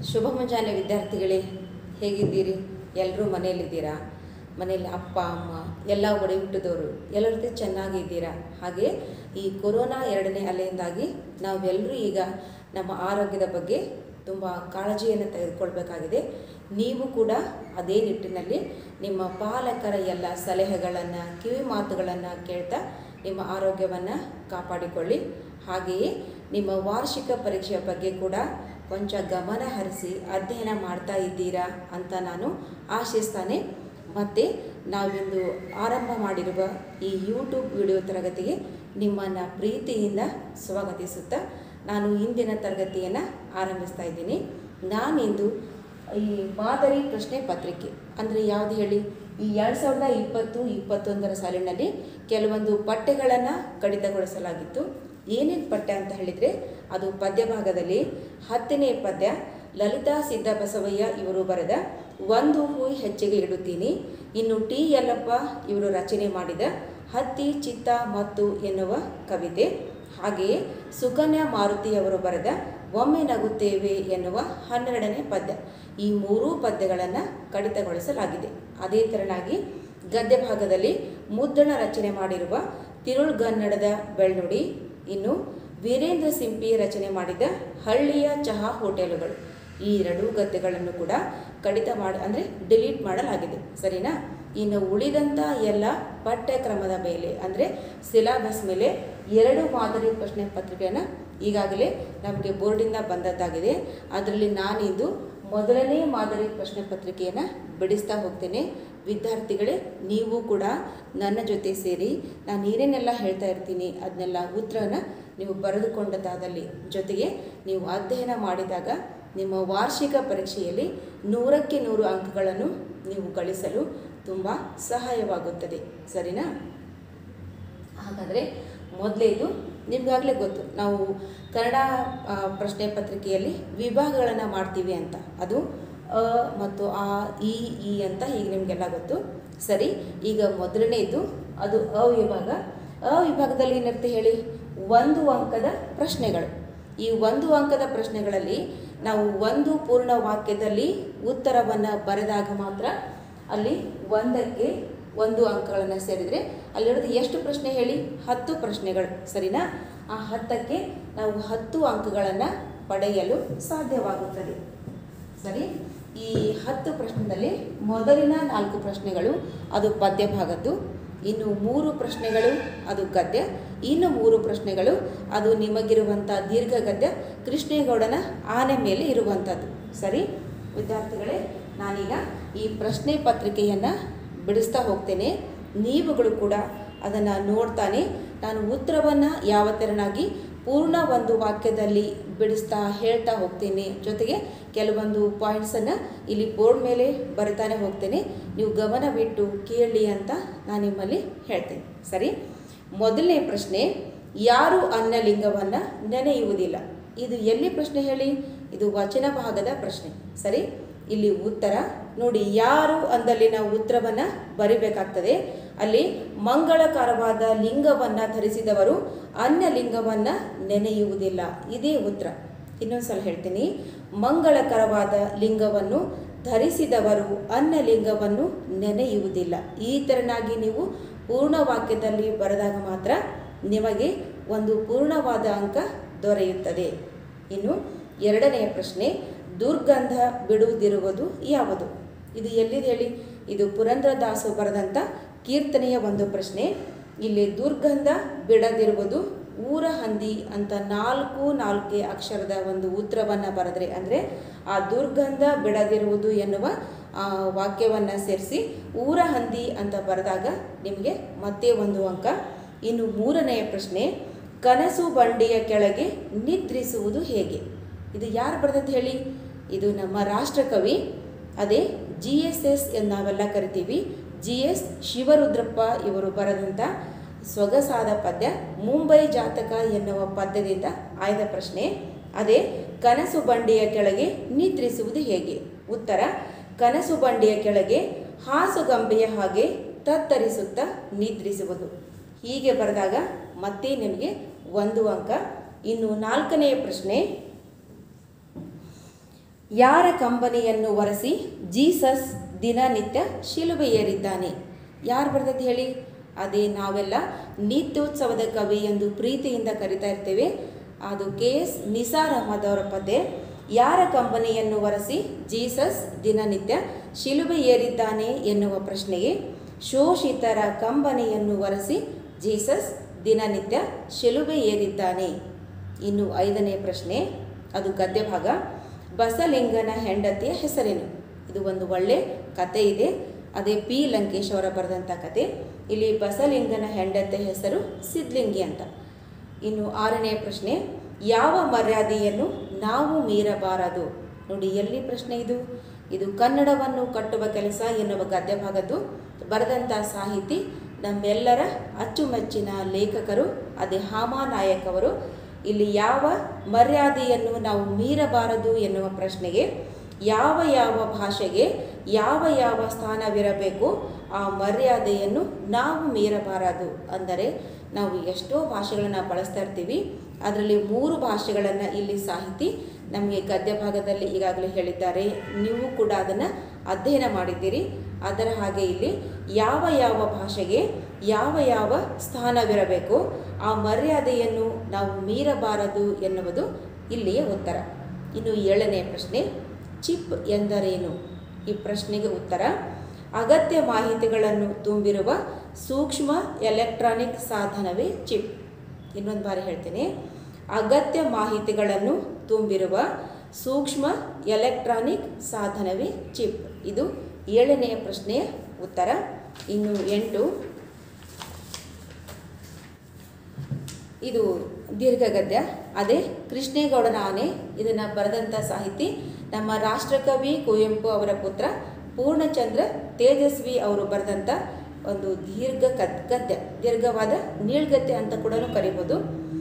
ಶುಭ ಮುಂಜಾನೆ ವಿದ್ಯಾರ್ಥಿಗಳೇ ಹೇಗಿದ್ದೀರಿ ಎಲ್ಲರೂ ಮನೆಯಲ್ಲಿದ್ದೀರಾ ಮನೆಯಲ್ಲಿ ಅಪ್ಪ ಅಮ್ಮ ಎಲ್ಲ ಒಡೆ ಹುಟ್ಟಿದವರು ಎಲ್ಲರ ಜೊತೆ ಚೆನ್ನಾಗಿದ್ದೀರಾ ಹಾಗೆ ಈ ಕೊರೋನಾ ಎರಡನೇ ಅಲೆಯಿಂದಾಗಿ ನಾವೆಲ್ಲರೂ ಈಗ ನಮ್ಮ ಆರೋಗ್ಯದ ಬಗ್ಗೆ ತುಂಬ ಕಾಳಜಿಯನ್ನು ತೆಗೆದುಕೊಳ್ಬೇಕಾಗಿದೆ ನೀವು ಕೂಡ ಅದೇ ನಿಟ್ಟಿನಲ್ಲಿ ನಿಮ್ಮ ಪಾಲಕರ ಎಲ್ಲ ಸಲಹೆಗಳನ್ನು ಕಿವಿ ಮಾತುಗಳನ್ನು ಕೇಳ್ತಾ ನಿಮ್ಮ ಆರೋಗ್ಯವನ್ನು ಕಾಪಾಡಿಕೊಳ್ಳಿ ಹಾಗೆಯೇ ನಿಮ್ಮ ವಾರ್ಷಿಕ ಪರೀಕ್ಷೆಯ ಬಗ್ಗೆ ಕೂಡ ಕೊಂಚ ಗಮನ ಹರಿಸಿ ಅಧ್ಯಯನ ಮಾಡ್ತಾ ಇದ್ದೀರಾ ಅಂತ ನಾನು ಆಶಿಸ್ತಾನೆ ಮತ್ತು ನಾವಿಂದು ಆರಂಭ ಮಾಡಿರುವ ಈ ಯೂಟ್ಯೂಬ್ ವಿಡಿಯೋ ತರಗತಿಗೆ ನಿಮ್ಮನ್ನು ಪ್ರೀತಿಯಿಂದ ಸ್ವಾಗತಿಸುತ್ತಾ ನಾನು ಇಂದಿನ ತರಗತಿಯನ್ನು ಆರಂಭಿಸ್ತಾ ಇದ್ದೀನಿ ನಾನಿಂದು ಈ ಮಾದರಿ ಪ್ರಶ್ನೆ ಪತ್ರಿಕೆ ಅಂದರೆ ಯಾವುದು ಹೇಳಿ ಈ ಎರಡು ಸಾವಿರದ ಇಪ್ಪತ್ತು ಇಪ್ಪತ್ತೊಂದರ ಸಾಲಿನಲ್ಲಿ ಕೆಲವೊಂದು ಪಠ್ಯಗಳನ್ನು ಕಡಿತಗೊಳಿಸಲಾಗಿತ್ತು ಏನೇನು ಪಠ್ಯ ಅಂತ ಹೇಳಿದರೆ ಅದು ಪದ್ಯ ಭಾಗದಲ್ಲಿ ಹತ್ತನೇ ಪದ್ಯ ಲಲಿತಾ ಸಿದ್ದಬಸವಯ್ಯ ಇವರು ಬರೆದ ಒಂದು ಹೂ ಹೆಚ್ಚಿಗೆ ಇಡುತ್ತೀನಿ ಇನ್ನು ಟಿ ಯಲ್ಲಪ್ಪ ಇವರು ರಚನೆ ಮಾಡಿದ ಹತ್ತಿ ಚಿತ್ತ ಮತ್ತು ಎನ್ನುವ ಕವಿತೆ ಹಾಗೆಯೇ ಸುಕನ್ಯಾ ಮಾರುತಿಯವರು ಬರೆದ ಒಮ್ಮೆ ನಗುತ್ತೇವೆ ಎನ್ನುವ ಹನ್ನೆರಡನೇ ಪದ್ಯ ಈ ಮೂರೂ ಪದ್ಯಗಳನ್ನು ಕಡಿತಗೊಳಿಸಲಾಗಿದೆ ಅದೇ ತೆರನಾಗಿ ಗದ್ಯ ಭಾಗದಲ್ಲಿ ಮುದ್ದಣ ರಚನೆ ಮಾಡಿರುವ ತಿರುಳ್ಗನ್ನಡದ ಬೆಳ್ನುಡಿ ಇನ್ನು ವೀರೇಂದ್ರ ಸಿಂಪಿ ರಚನೆ ಮಾಡಿದ ಹಳ್ಳಿಯ ಚಹಾ ಹೋಟೆಲುಗಳು ಈ ಎರಡೂ ಗದ್ಯಗಳನ್ನು ಕೂಡ ಕಡಿತ ಮಾಡಿ ಅಂದರೆ ಡಿಲೀಟ್ ಮಾಡಲಾಗಿದೆ ಸರಿನಾ ಇನ್ನು ಉಳಿದಂಥ ಎಲ್ಲ ಪಠ್ಯಕ್ರಮದ ಮೇಲೆ ಅಂದರೆ ಸಿಲಾಬಸ್ ಮೇಲೆ ಎರಡು ಮಾದರಿ ಪ್ರಶ್ನೆ ಪತ್ರಿಕೆಯನ್ನು ಈಗಾಗಲೇ ನಮಗೆ ಬೋರ್ಡಿಂದ ಬಂದದ್ದಾಗಿದೆ ಅದರಲ್ಲಿ ನಾನಿಂದು ಮೊದಲನೇ ಮಾದರಿ ಪ್ರಶ್ನೆ ಪತ್ರಿಕೆಯನ್ನು ಬಿಡಿಸ್ತಾ ಹೋಗ್ತೇನೆ ವಿದ್ಯಾರ್ಥಿಗಳೇ ನೀವು ಕೂಡ ನನ್ನ ಜೊತೆ ಸೇರಿ ನಾನು ಏನೇನೆಲ್ಲ ಹೇಳ್ತಾ ಇರ್ತೀನಿ ಅದನ್ನೆಲ್ಲ ಉತ್ತರನ ನೀವು ಬರೆದುಕೊಂಡದಾದಲ್ಲಿ ಜೊತೆಗೆ ನೀವು ಅಧ್ಯಯನ ಮಾಡಿದಾಗ ನಿಮ್ಮ ವಾರ್ಷಿಕ ಪರೀಕ್ಷೆಯಲ್ಲಿ ನೂರಕ್ಕೆ ನೂರು ಅಂಕಗಳನ್ನು ನೀವು ಗಳಿಸಲು ತುಂಬ ಸಹಾಯವಾಗುತ್ತದೆ ಸರಿನಾ ಹಾಗಾದರೆ ಮೊದಲೇದು ನಿಮಗಾಗಲೇ ಗೊತ್ತು ನಾವು ಕನ್ನಡ ಆ, ಪ್ರಶ್ನೆ ಪತ್ರಿಕೆಯಲ್ಲಿ ವಿಭಾಗಗಳನ್ನು ಮಾಡ್ತೀವಿ ಅಂತ ಅದು ಅ ಮತ್ತು ಆ ಇ ಈ ಅಂತ ಈಗ ನಿಮಗೆಲ್ಲ ಗೊತ್ತು ಸರಿ ಈಗ ಮೊದಲನೇದು ಅದು ಅ ವಿಭಾಗ ಅ ವಿಭಾಗದಲ್ಲಿ ಏನಿರುತ್ತೆ ಹೇಳಿ ಒಂದು ಅಂಕದ ಪ್ರಶ್ನೆಗಳು ಈ ಒಂದು ಅಂಕದ ಪ್ರಶ್ನೆಗಳಲ್ಲಿ ನಾವು ಒಂದು ಪೂರ್ಣ ವಾಕ್ಯದಲ್ಲಿ ಉತ್ತರವನ್ನು ಬರೆದಾಗ ಮಾತ್ರ ಅಲ್ಲಿ ಒಂದಕ್ಕೆ ಒಂದು ಅಂಕಗಳನ್ನು ಸೇರಿದರೆ ಅಲ್ಲಿರೋದು ಎಷ್ಟು ಪ್ರಶ್ನೆ ಹೇಳಿ ಹತ್ತು ಪ್ರಶ್ನೆಗಳು ಸರಿನಾ ಆ ಹತ್ತಕ್ಕೆ ನಾವು ಹತ್ತು ಅಂಕಗಳನ್ನು ಪಡೆಯಲು ಸಾಧ್ಯವಾಗುತ್ತದೆ ಸರಿ ಈ ಹತ್ತು ಪ್ರಶ್ನೆಯಲ್ಲಿ ಮೊದಲಿನ ನಾಲ್ಕು ಪ್ರಶ್ನೆಗಳು ಅದು ಪದ್ಯ ಭಾಗದ್ದು ಇನ್ನು ಮೂರು ಪ್ರಶ್ನೆಗಳು ಅದು ಗದ್ಯ ಇನ್ನು ಮೂರು ಪ್ರಶ್ನೆಗಳು ಅದು ನಿಮಗಿರುವಂಥ ದೀರ್ಘ ಗದ್ಯ ಕೃಷ್ಣೇಗೌಡನ ಆನೆ ಮೇಲೆ ಇರುವಂಥದ್ದು ಸರಿ ವಿದ್ಯಾರ್ಥಿಗಳೇ ನಾನೀಗ ಈ ಪ್ರಶ್ನೆ ಪತ್ರಿಕೆಯನ್ನು ಬಿಡಿಸ್ತಾ ಹೋಗ್ತೇನೆ ನೀವುಗಳು ಕೂಡ ಅದನ್ನು ನೋಡ್ತಾನೆ ನಾನು ಉತ್ತರವನ್ನು ಯಾವ ತೆರನಾಗಿ ಪೂರ್ಣ ಒಂದು ವಾಕ್ಯದಲ್ಲಿ ಬಿಡಿಸ್ತಾ ಹೇಳ್ತಾ ಹೋಗ್ತೇನೆ ಜೊತೆಗೆ ಕೆಲವೊಂದು ಪಾಯಿಂಟ್ಸನ್ನು ಇಲ್ಲಿ ಬೋರ್ಡ್ ಮೇಲೆ ಬರಿತಾನೆ ಹೋಗ್ತೇನೆ ನೀವು ಗಮನವಿಟ್ಟು ಕೇಳಿ ಅಂತ ನಾನು ನಿಮ್ಮಲ್ಲಿ ಹೇಳ್ತೇನೆ ಸರಿ ಮೊದಲನೇ ಪ್ರಶ್ನೆ ಯಾರು ಅನ್ನಲಿಂಗವನ್ನು ನೆನೆಯುವುದಿಲ್ಲ ಇದು ಎಲ್ಲಿ ಪ್ರಶ್ನೆ ಹೇಳಿ ಇದು ವಚನ ಭಾಗದ ಪ್ರಶ್ನೆ ಸರಿ ಇಲ್ಲಿ ಉತ್ತರ ನೋಡಿ ಯಾರು ಅಂದಲ್ಲಿ ನಾವು ಉತ್ತರವನ್ನು ಬರಿಬೇಕಾಗ್ತದೆ ಅಲ್ಲಿ ಮಂಗಳಕರವಾದ ಲಿಂಗವನ್ನು ಧರಿಸಿದವರು ಅನ್ಯ ಲಿಂಗವನ್ನು ನೆನೆಯುವುದಿಲ್ಲ ಇದೇ ಉತ್ತರ ಇನ್ನೊಂದ್ಸಲ ಹೇಳ್ತೀನಿ ಮಂಗಳಕರವಾದ ಲಿಂಗವನ್ನು ಧರಿಸಿದವರು ಅನ್ಯ ಲಿಂಗವನ್ನು ನೆನೆಯುವುದಿಲ್ಲ ಈ ತೆರನಾಗಿ ನೀವು ಪೂರ್ಣ ವಾಕ್ಯದಲ್ಲಿ ಬರೆದಾಗ ಮಾತ್ರ ನಿಮಗೆ ಒಂದು ಪೂರ್ಣವಾದ ಅಂಕ ದೊರೆಯುತ್ತದೆ ಇನ್ನು ಎರಡನೆಯ ಪ್ರಶ್ನೆ ದುರ್ಗಂಧ ಬಿಡುವುದಿರುವುದು ಯಾವುದು ಇದು ಎಲ್ಲಿದೆ ಹೇಳಿ ಇದು ಪುರಂದ್ರದಾಸು ಬರೆದಂಥ ಕೀರ್ತನೆಯ ಒಂದು ಪ್ರಶ್ನೆ ಇಲ್ಲಿ ದುರ್ಗಂಧ ಬಿಡದಿರುವುದು ಊರ ಹಂದಿ ಅಂತ ನಾಲ್ಕು ನಾಲ್ಕೇ ಅಕ್ಷರದ ಒಂದು ಉತ್ತರವನ್ನು ಬರೆದ್ರೆ ಅಂದರೆ ಆ ದುರ್ಗಂಧ ಬಿಡದಿರುವುದು ಎನ್ನುವ ಆ ವಾಕ್ಯವನ್ನು ಸೇರಿಸಿ ಊರ ಹಂದಿ ಅಂತ ಬರೆದಾಗ ನಿಮಗೆ ಮತ್ತೆ ಒಂದು ಅಂಕ ಇನ್ನು ಮೂರನೆಯ ಪ್ರಶ್ನೆ ಕನಸು ಬಂಡಿಯ ಕೆಳಗೆ ನಿದ್ರಿಸುವುದು ಹೇಗೆ ಇದು ಯಾರು ಬರೆದದ್ದು ಹೇಳಿ ಇದು ನಮ್ಮ ರಾಷ್ಟ್ರಕವಿ ಅದೇ ಜಿ ಎಸ್ ಎಸ್ ಎಂದು ನಾವೆಲ್ಲ ಕರಿತೀವಿ ಜಿ ಎಸ್ ಶಿವರುದ್ರಪ್ಪ ಇವರು ಬರೆದಂಥ ಸೊಗಸಾದ ಪದ್ಯ ಮುಂಬೈ ಜಾತಕ ಎನ್ನುವ ಪದ್ಯದಿಂದ ಆಯ್ದ ಪ್ರಶ್ನೆ ಅದೇ ಕನಸು ಬಂಡಿಯ ಕೆಳಗೆ ನಿದ್ರಿಸುವುದು ಹೇಗೆ ಉತ್ತರ ಕನಸು ಬಂಡಿಯ ಕೆಳಗೆ ಹಾಸುಗಂಬೆಯ ಹಾಗೆ ತತ್ತರಿಸುತ್ತಾ ನಿದ್ರಿಸುವುದು ಹೀಗೆ ಬರೆದಾಗ ಮತ್ತೆ ನಿಮಗೆ ಒಂದು ಅಂಕ ಇನ್ನು ನಾಲ್ಕನೆಯ ಪ್ರಶ್ನೆ ಯಾರ ಕಂಬನಿಯನ್ನು ಒರೆಸಿ ಜೀಸಸ್ ದಿನನಿತ್ಯ ಶಿಲುಬೆ ಏರಿದ್ದಾನೆ ಯಾರು ಬರೆದದ್ದು ಹೇಳಿ ಅದೇ ನಾವೆಲ್ಲ ನಿತ್ಯೋತ್ಸವದ ಕವಿ ಎಂದು ಪ್ರೀತಿಯಿಂದ ಕರಿತಾ ಇರ್ತೇವೆ ಅದು ಕೆ ಎಸ್ ನಿಸಾರ್ ಅಹಮದ್ ಅವರ ಪದ್ಯ ಯಾರ ಕಂಬನಿಯನ್ನು ಒರೆಸಿ ಜೀಸಸ್ ದಿನನಿತ್ಯ ಶಿಲುಬೆ ಏರಿದ್ದಾನೆ ಎನ್ನುವ ಪ್ರಶ್ನೆಗೆ ಶೋಷಿತರ ಕಂಬನಿಯನ್ನು ಒರೆಸಿ ಜೀಸಸ್ ದಿನನಿತ್ಯ ಶಿಲುಬೆ ಏರಿದ್ದಾನೆ ಇನ್ನು ಐದನೇ ಪ್ರಶ್ನೆ ಅದು ಗದ್ಯ ಭಾಗ ಬಸಲಿಂಗನ ಹೆಂಡತಿಯ ಹೆಸರೇನು ಇದು ಒಂದು ಒಳ್ಳೆ ಕತೆ ಇದೆ ಅದೇ ಪಿ ಲಂಕೇಶ್ ಅವರ ಬರೆದಂಥ ಕತೆ ಇಲ್ಲಿ ಬಸಲಿಂಗನ ಹೆಂಡತಿಯ ಹೆಸರು ಸಿದ್ಲಿಂಗಿ ಅಂತ ಇನ್ನು ಆರನೇ ಪ್ರಶ್ನೆ ಯಾವ ಮರ್ಯಾದೆಯನ್ನು ನಾವು ಮೀರಬಾರದು ನೋಡಿ ಎಲ್ಲಿ ಪ್ರಶ್ನೆ ಇದು ಇದು ಕನ್ನಡವನ್ನು ಕಟ್ಟುವ ಕೆಲಸ ಎನ್ನುವ ಗದ್ಯ ಭಾಗದ್ದು ಬರೆದಂಥ ಸಾಹಿತಿ ನಮ್ಮೆಲ್ಲರ ಅಚ್ಚುಮೆಚ್ಚಿನ ಲೇಖಕರು ಅದೇ ಹಾಮಾನಾಯಕ್ ಅವರು ಇಲ್ಲಿ ಯಾವ ಮರ್ಯಾದೆಯನ್ನು ನಾವು ಮೀರಬಾರದು ಎನ್ನುವ ಪ್ರಶ್ನೆಗೆ ಯಾವ ಯಾವ ಭಾಷೆಗೆ ಯಾವ ಯಾವ ಸ್ಥಾನವಿರಬೇಕು ಆ ಮರ್ಯಾದೆಯನ್ನು ನಾವು ಮೀರಬಾರದು ಅಂದರೆ ನಾವು ಎಷ್ಟೋ ಭಾಷೆಗಳನ್ನು ಬಳಸ್ತಾ ಇರ್ತೀವಿ ಅದರಲ್ಲಿ ಮೂರು ಭಾಷೆಗಳನ್ನು ಇಲ್ಲಿ ಸಾಹಿತಿ ನಮಗೆ ಗದ್ಯ ಭಾಗದಲ್ಲಿ ಈಗಾಗಲೇ ಹೇಳಿದ್ದಾರೆ ನೀವು ಕೂಡ ಅದನ್ನು ಅಧ್ಯಯನ ಮಾಡಿದ್ದೀರಿ ಅದರ ಹಾಗೆ ಇಲ್ಲಿ ಯಾವ ಯಾವ ಭಾಷೆಗೆ ಯಾವ ಯಾವ ಸ್ಥಾನವಿರಬೇಕು ಆ ಮರ್ಯಾದೆಯನ್ನು ನಾವು ಮೀರಬಾರದು ಎನ್ನುವುದು ಇಲ್ಲಿಯ ಉತ್ತರ ಇನ್ನು ಏಳನೇ ಪ್ರಶ್ನೆ ಚಿಪ್ ಎಂದರೇನು ಈ ಪ್ರಶ್ನೆಗೆ ಉತ್ತರ ಅಗತ್ಯ ಮಾಹಿತಿಗಳನ್ನು ತುಂಬಿರುವ ಸೂಕ್ಷ್ಮ ಎಲೆಕ್ಟ್ರಾನಿಕ್ ಸಾಧನವೇ ಚಿಪ್ ಇನ್ನೊಂದು ಬಾರಿ ಹೇಳ್ತೀನಿ ಅಗತ್ಯ ಮಾಹಿತಿಗಳನ್ನು ತುಂಬಿರುವ ಸೂಕ್ಷ್ಮ ಎಲೆಕ್ಟ್ರಾನಿಕ್ ಸಾಧನವೇ ಚಿಪ್ ಇದು ಏಳನೆಯ ಪ್ರಶ್ನೆಯ ಉತ್ತರ ಇನ್ನು ಎಂಟು ಇದು ದೀರ್ಘಗದ್ಯ ಅದೇ ಕೃಷ್ಣೇಗೌಡನ ಆನೆ ಇದನ್ನು ಬರೆದಂಥ ಸಾಹಿತಿ ನಮ್ಮ ರಾಷ್ಟ್ರಕವಿ ಕುವೆಂಪು ಅವರ ಪುತ್ರ ಪೂರ್ಣಚಂದ್ರ ತೇಜಸ್ವಿ ಅವರು ಬರೆದಂಥ ಒಂದು ದೀರ್ಘ ಕದ್ ಗದ್ಯ ದೀರ್ಘವಾದ ನೀಳ್ಗದ್ಯ ಅಂತ ಕೂಡ ಕರಿಬೋದು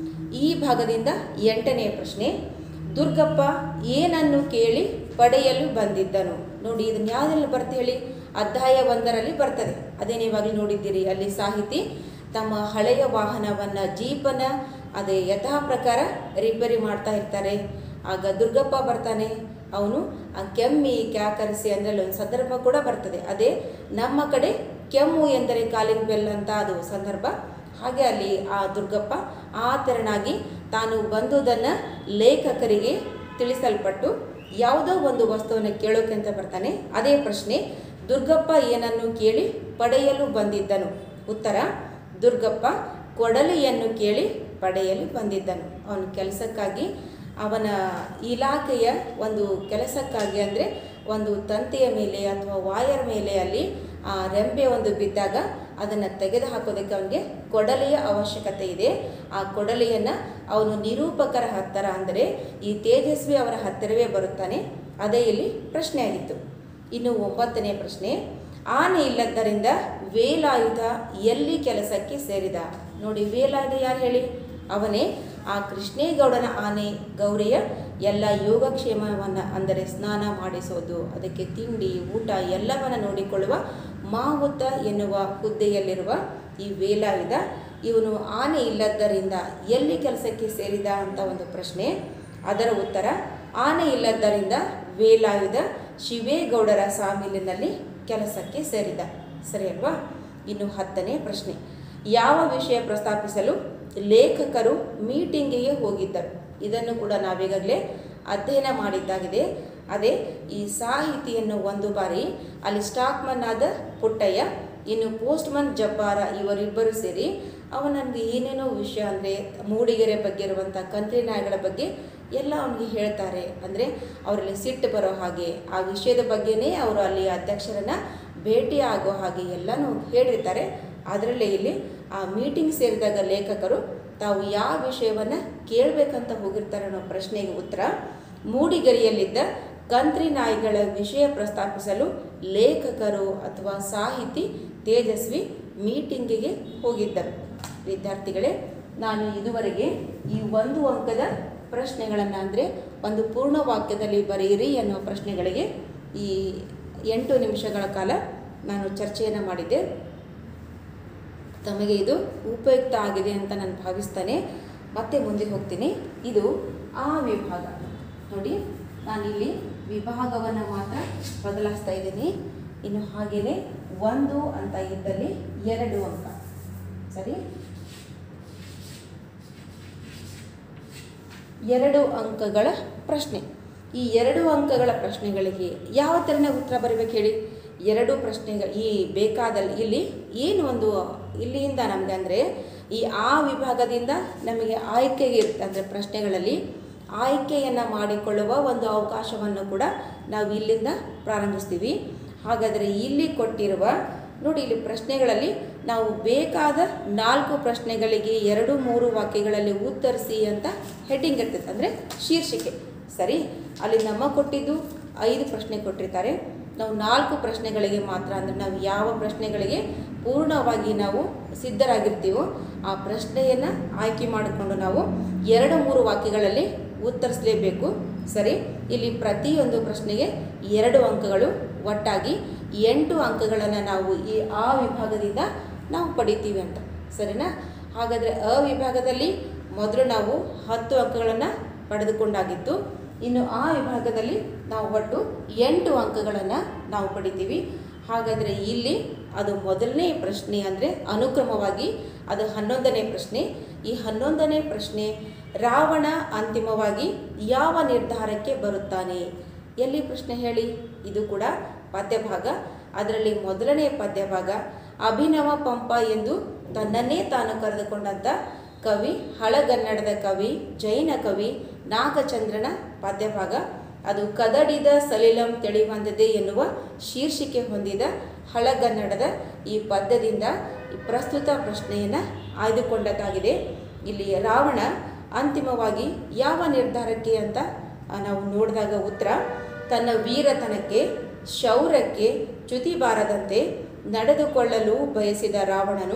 ಈ ಭಾಗದಿಂದ ಎಂಟನೆಯ ಪ್ರಶ್ನೆ ದುರ್ಗಪ್ಪ ಏನನ್ನು ಕೇಳಿ ಪಡೆಯಲು ಬಂದಿದ್ದನು ನೋಡಿ ಇದನ್ನ ಯಾವುದರಲ್ಲಿ ಬರ್ತೆ ಹೇಳಿ ಅಧ್ಯಾಯ ಒಂದರಲ್ಲಿ ಬರ್ತದೆ ಅದೇನು ಇವಾಗಲೂ ನೋಡಿದ್ದೀರಿ ಅಲ್ಲಿ ಸಾಹಿತಿ ತಮ್ಮ ಹಳೆಯ ವಾಹನವನ್ನು ಜೀಪನ ಅದೇ ಯಥಾ ಪ್ರಕಾರ ರಿಪೇರಿ ಮಾಡ್ತಾ ಇರ್ತಾರೆ ಆಗ ದುರ್ಗಪ್ಪ ಬರ್ತಾನೆ ಅವನು ಆ ಕೆಮ್ಮಿ ಕ್ಯಾಕರಿಸಿ ಅಂದರೆ ಒಂದು ಸಂದರ್ಭ ಕೂಡ ಬರ್ತದೆ ಅದೇ ನಮ್ಮ ಕಡೆ ಕೆಮ್ಮು ಎಂದರೆ ಕಾಲಿಂಗ್ ಬೆಲ್ ಅಂತ ಅದು ಸಂದರ್ಭ ಹಾಗೆ ಅಲ್ಲಿ ಆ ದುರ್ಗಪ್ಪ ಆ ತೆರನಾಗಿ ತಾನು ಬಂದುದನ್ನು ಲೇಖಕರಿಗೆ ತಿಳಿಸಲ್ಪಟ್ಟು ಯಾವುದೋ ಒಂದು ವಸ್ತುವನ್ನು ಕೇಳೋಕೆ ಅಂತ ಬರ್ತಾನೆ ಅದೇ ಪ್ರಶ್ನೆ ದುರ್ಗಪ್ಪ ಏನನ್ನು ಕೇಳಿ ಪಡೆಯಲು ಬಂದಿದ್ದನು ಉತ್ತರ ದುರ್ಗಪ್ಪ ಕೊಡಲಿಯನ್ನು ಕೇಳಿ ಪಡೆಯಲು ಬಂದಿದ್ದನು ಅವನ ಕೆಲಸಕ್ಕಾಗಿ ಅವನ ಇಲಾಖೆಯ ಒಂದು ಕೆಲಸಕ್ಕಾಗಿ ಅಂದರೆ ಒಂದು ತಂತಿಯ ಮೇಲೆ ಅಥವಾ ವಾಯರ್ ಮೇಲೆ ಅಲ್ಲಿ ಆ ರೆಂಬೆ ಒಂದು ಬಿದ್ದಾಗ ಅದನ್ನು ತೆಗೆದು ಹಾಕೋದಕ್ಕೆ ಅವನಿಗೆ ಕೊಡಲಿಯ ಅವಶ್ಯಕತೆ ಇದೆ ಆ ಕೊಡಲಿಯನ್ನು ಅವನು ನಿರೂಪಕರ ಹತ್ತಿರ ಅಂದರೆ ಈ ತೇಜಸ್ವಿ ಅವರ ಹತ್ತಿರವೇ ಬರುತ್ತಾನೆ ಅದೇ ಇಲ್ಲಿ ಪ್ರಶ್ನೆ ಆಗಿತ್ತು ಇನ್ನು ಒಂಬತ್ತನೇ ಪ್ರಶ್ನೆ ಆನೆ ಇಲ್ಲದ್ದರಿಂದ ವೇಲಾಯುಧ ಎಲ್ಲಿ ಕೆಲಸಕ್ಕೆ ಸೇರಿದ ನೋಡಿ ವೇಲಾಯುಧ ಯಾರು ಹೇಳಿ ಅವನೇ ಆ ಕೃಷ್ಣೇಗೌಡನ ಆನೆ ಗೌರಿಯ ಎಲ್ಲ ಯೋಗಕ್ಷೇಮವನ್ನು ಅಂದರೆ ಸ್ನಾನ ಮಾಡಿಸೋದು ಅದಕ್ಕೆ ತಿಂಡಿ ಊಟ ಎಲ್ಲವನ್ನು ನೋಡಿಕೊಳ್ಳುವ ಮಾಹುತ ಎನ್ನುವ ಹುದ್ದೆಯಲ್ಲಿರುವ ಈ ವೇಲಾಯುಧ ಇವನು ಆನೆ ಇಲ್ಲದ್ದರಿಂದ ಎಲ್ಲಿ ಕೆಲಸಕ್ಕೆ ಸೇರಿದ ಅಂತ ಒಂದು ಪ್ರಶ್ನೆ ಅದರ ಉತ್ತರ ಆನೆ ಇಲ್ಲದ್ದರಿಂದ ವೇಲಾಯುಧ ಶಿವೇಗೌಡರ ಸಾಮಿಲಿನಲ್ಲಿ ಕೆಲಸಕ್ಕೆ ಸೇರಿದ ಸರಿ ಅಲ್ವಾ ಇನ್ನು ಹತ್ತನೇ ಪ್ರಶ್ನೆ ಯಾವ ವಿಷಯ ಪ್ರಸ್ತಾಪಿಸಲು ಲೇಖಕರು ಮೀಟಿಂಗಿಗೆ ಹೋಗಿದ್ದರು ಇದನ್ನು ಕೂಡ ನಾವೀಗಾಗಲೇ ಅಧ್ಯಯನ ಮಾಡಿದ್ದಾಗಿದೆ ಅದೇ ಈ ಸಾಹಿತಿಯನ್ನು ಒಂದು ಬಾರಿ ಅಲ್ಲಿ ಸ್ಟಾಕ್ಮನ್ ಆದ ಪುಟ್ಟಯ್ಯ ಇನ್ನು ಪೋಸ್ಟ್ಮನ್ ಜಬ್ಬಾರ ಇವರಿಬ್ಬರು ಸೇರಿ ಅವ ನನಗೆ ಏನೇನೋ ವಿಷಯ ಅಂದರೆ ಮೂಡಿಗೆರೆ ಬಗ್ಗೆ ಇರುವಂಥ ಕಂತ್ರಿ ನಾಯಿಗಳ ಬಗ್ಗೆ ಎಲ್ಲ ಅವನಿಗೆ ಹೇಳ್ತಾರೆ ಅಂದರೆ ಅವರಲ್ಲಿ ಸಿಟ್ಟು ಬರೋ ಹಾಗೆ ಆ ವಿಷಯದ ಬಗ್ಗೆನೇ ಅವರು ಅಲ್ಲಿ ಅಧ್ಯಕ್ಷರನ್ನು ಭೇಟಿ ಆಗೋ ಹಾಗೆ ಎಲ್ಲನೂ ಹೇಳಿರ್ತಾರೆ ಅದರಲ್ಲೇ ಇಲ್ಲಿ ಆ ಮೀಟಿಂಗ್ ಸೇರಿದಾಗ ಲೇಖಕರು ತಾವು ಯಾವ ವಿಷಯವನ್ನು ಕೇಳಬೇಕಂತ ಹೋಗಿರ್ತಾರೆ ಅನ್ನೋ ಪ್ರಶ್ನೆಗೆ ಉತ್ತರ ಮೂಡಿಗೆರೆಯಲ್ಲಿದ್ದ ಕಂತ್ರಿ ನಾಯಿಗಳ ವಿಷಯ ಪ್ರಸ್ತಾಪಿಸಲು ಲೇಖಕರು ಅಥವಾ ಸಾಹಿತಿ ತೇಜಸ್ವಿ ಮೀಟಿಂಗಿಗೆ ಹೋಗಿದ್ದರು ವಿದ್ಯಾರ್ಥಿಗಳೇ ನಾನು ಇದುವರೆಗೆ ಈ ಒಂದು ಅಂಕದ ಪ್ರಶ್ನೆಗಳನ್ನು ಅಂದರೆ ಒಂದು ಪೂರ್ಣ ವಾಕ್ಯದಲ್ಲಿ ಬರೆಯಿರಿ ಅನ್ನೋ ಪ್ರಶ್ನೆಗಳಿಗೆ ಈ ಎಂಟು ನಿಮಿಷಗಳ ಕಾಲ ನಾನು ಚರ್ಚೆಯನ್ನು ಮಾಡಿದ್ದೆ ತಮಗೆ ಇದು ಉಪಯುಕ್ತ ಆಗಿದೆ ಅಂತ ನಾನು ಭಾವಿಸ್ತೇನೆ ಮತ್ತೆ ಮುಂದೆ ಹೋಗ್ತೀನಿ ಇದು ಆ ವಿಭಾಗ ನೋಡಿ ನಾನಿಲ್ಲಿ ವಿಭಾಗವನ್ನು ಮಾತ್ರ ಬದಲಾಯಿಸ್ತಾ ಇದ್ದೀನಿ ಇನ್ನು ಹಾಗೆಯೇ ಒಂದು ಅಂತ ಇದ್ದಲ್ಲಿ ಎರಡು ಅಂಕ ಸರಿ ಎರಡು ಅಂಕಗಳ ಪ್ರಶ್ನೆ ಈ ಎರಡು ಅಂಕಗಳ ಪ್ರಶ್ನೆಗಳಿಗೆ ಯಾವ ಥರನೇ ಉತ್ತರ ಬರಬೇಕು ಹೇಳಿ ಎರಡು ಪ್ರಶ್ನೆಗಳು ಈ ಬೇಕಾದಲ್ಲಿ ಇಲ್ಲಿ ಏನು ಒಂದು ಇಲ್ಲಿಂದ ನಮಗೆ ಅಂದರೆ ಈ ಆ ವಿಭಾಗದಿಂದ ನಮಗೆ ಆಯ್ಕೆಗೆ ಇರುತ್ತೆ ಅಂದರೆ ಪ್ರಶ್ನೆಗಳಲ್ಲಿ ಆಯ್ಕೆಯನ್ನು ಮಾಡಿಕೊಳ್ಳುವ ಒಂದು ಅವಕಾಶವನ್ನು ಕೂಡ ನಾವು ಇಲ್ಲಿಂದ ಪ್ರಾರಂಭಿಸ್ತೀವಿ ಹಾಗಾದರೆ ಇಲ್ಲಿ ಕೊಟ್ಟಿರುವ ನೋಡಿ ಇಲ್ಲಿ ಪ್ರಶ್ನೆಗಳಲ್ಲಿ ನಾವು ಬೇಕಾದ ನಾಲ್ಕು ಪ್ರಶ್ನೆಗಳಿಗೆ ಎರಡು ಮೂರು ವಾಕ್ಯಗಳಲ್ಲಿ ಉತ್ತರಿಸಿ ಅಂತ ಹೆಡ್ಡಿಂಗ್ ಇರ್ತೈತೆ ಅಂದರೆ ಶೀರ್ಷಿಕೆ ಸರಿ ಅಲ್ಲಿ ನಮ್ಮ ಕೊಟ್ಟಿದ್ದು ಐದು ಪ್ರಶ್ನೆ ಕೊಟ್ಟಿರ್ತಾರೆ ನಾವು ನಾಲ್ಕು ಪ್ರಶ್ನೆಗಳಿಗೆ ಮಾತ್ರ ಅಂದರೆ ನಾವು ಯಾವ ಪ್ರಶ್ನೆಗಳಿಗೆ ಪೂರ್ಣವಾಗಿ ನಾವು ಸಿದ್ಧರಾಗಿರ್ತೀವೋ ಆ ಪ್ರಶ್ನೆಯನ್ನು ಆಯ್ಕೆ ಮಾಡಿಕೊಂಡು ನಾವು ಎರಡು ಮೂರು ವಾಕ್ಯಗಳಲ್ಲಿ ಉತ್ತರಿಸಲೇಬೇಕು ಸರಿ ಇಲ್ಲಿ ಪ್ರತಿಯೊಂದು ಪ್ರಶ್ನೆಗೆ ಎರಡು ಅಂಕಗಳು ಒಟ್ಟಾಗಿ ಎಂಟು ಅಂಕಗಳನ್ನು ನಾವು ಈ ಆ ವಿಭಾಗದಿಂದ ನಾವು ಪಡಿತೀವಿ ಅಂತ ಸರಿನಾ ಹಾಗಾದರೆ ಅ ವಿಭಾಗದಲ್ಲಿ ಮೊದಲು ನಾವು ಹತ್ತು ಅಂಕಗಳನ್ನು ಪಡೆದುಕೊಂಡಾಗಿತ್ತು ಇನ್ನು ಆ ವಿಭಾಗದಲ್ಲಿ ನಾವು ಒಟ್ಟು ಎಂಟು ಅಂಕಗಳನ್ನು ನಾವು ಪಡಿತೀವಿ ಹಾಗಾದರೆ ಇಲ್ಲಿ ಅದು ಮೊದಲನೇ ಪ್ರಶ್ನೆ ಅಂದರೆ ಅನುಕ್ರಮವಾಗಿ ಅದು ಹನ್ನೊಂದನೇ ಪ್ರಶ್ನೆ ಈ ಹನ್ನೊಂದನೇ ಪ್ರಶ್ನೆ ರಾವಣ ಅಂತಿಮವಾಗಿ ಯಾವ ನಿರ್ಧಾರಕ್ಕೆ ಬರುತ್ತಾನೆ ಎಲ್ಲಿ ಪ್ರಶ್ನೆ ಹೇಳಿ ಇದು ಕೂಡ ಪದ್ಯಭಾಗ ಅದರಲ್ಲಿ ಮೊದಲನೇ ಪದ್ಯಭಾಗ ಅಭಿನವ ಪಂಪ ಎಂದು ತನ್ನನ್ನೇ ತಾನು ಕರೆದುಕೊಂಡಂಥ ಕವಿ ಹಳಗನ್ನಡದ ಕವಿ ಜೈನ ಕವಿ ನಾಗಚಂದ್ರನ ಪದ್ಯಭಾಗ ಅದು ಕದಡಿದ ಸಲಿಲಂ ತಿಳಿಬಂದಿದೆ ಎನ್ನುವ ಶೀರ್ಷಿಕೆ ಹೊಂದಿದ ಹಳಗನ್ನಡದ ಈ ಪದ್ಯದಿಂದ ಈ ಪ್ರಸ್ತುತ ಪ್ರಶ್ನೆಯನ್ನು ಆಯ್ದುಕೊಂಡದ್ದಾಗಿದೆ ಇಲ್ಲಿ ರಾವಣ ಅಂತಿಮವಾಗಿ ಯಾವ ನಿರ್ಧಾರಕ್ಕೆ ಅಂತ ಆ, ನಾವು ನೋಡಿದಾಗ ಉತ್ತರ ತನ್ನ ವೀರತನಕ್ಕೆ ಶೌರ್ಯಕ್ಕೆ ಚ್ಯುತಿ ಬಾರದಂತೆ ನಡೆದುಕೊಳ್ಳಲು ಬಯಸಿದ ರಾವಣನು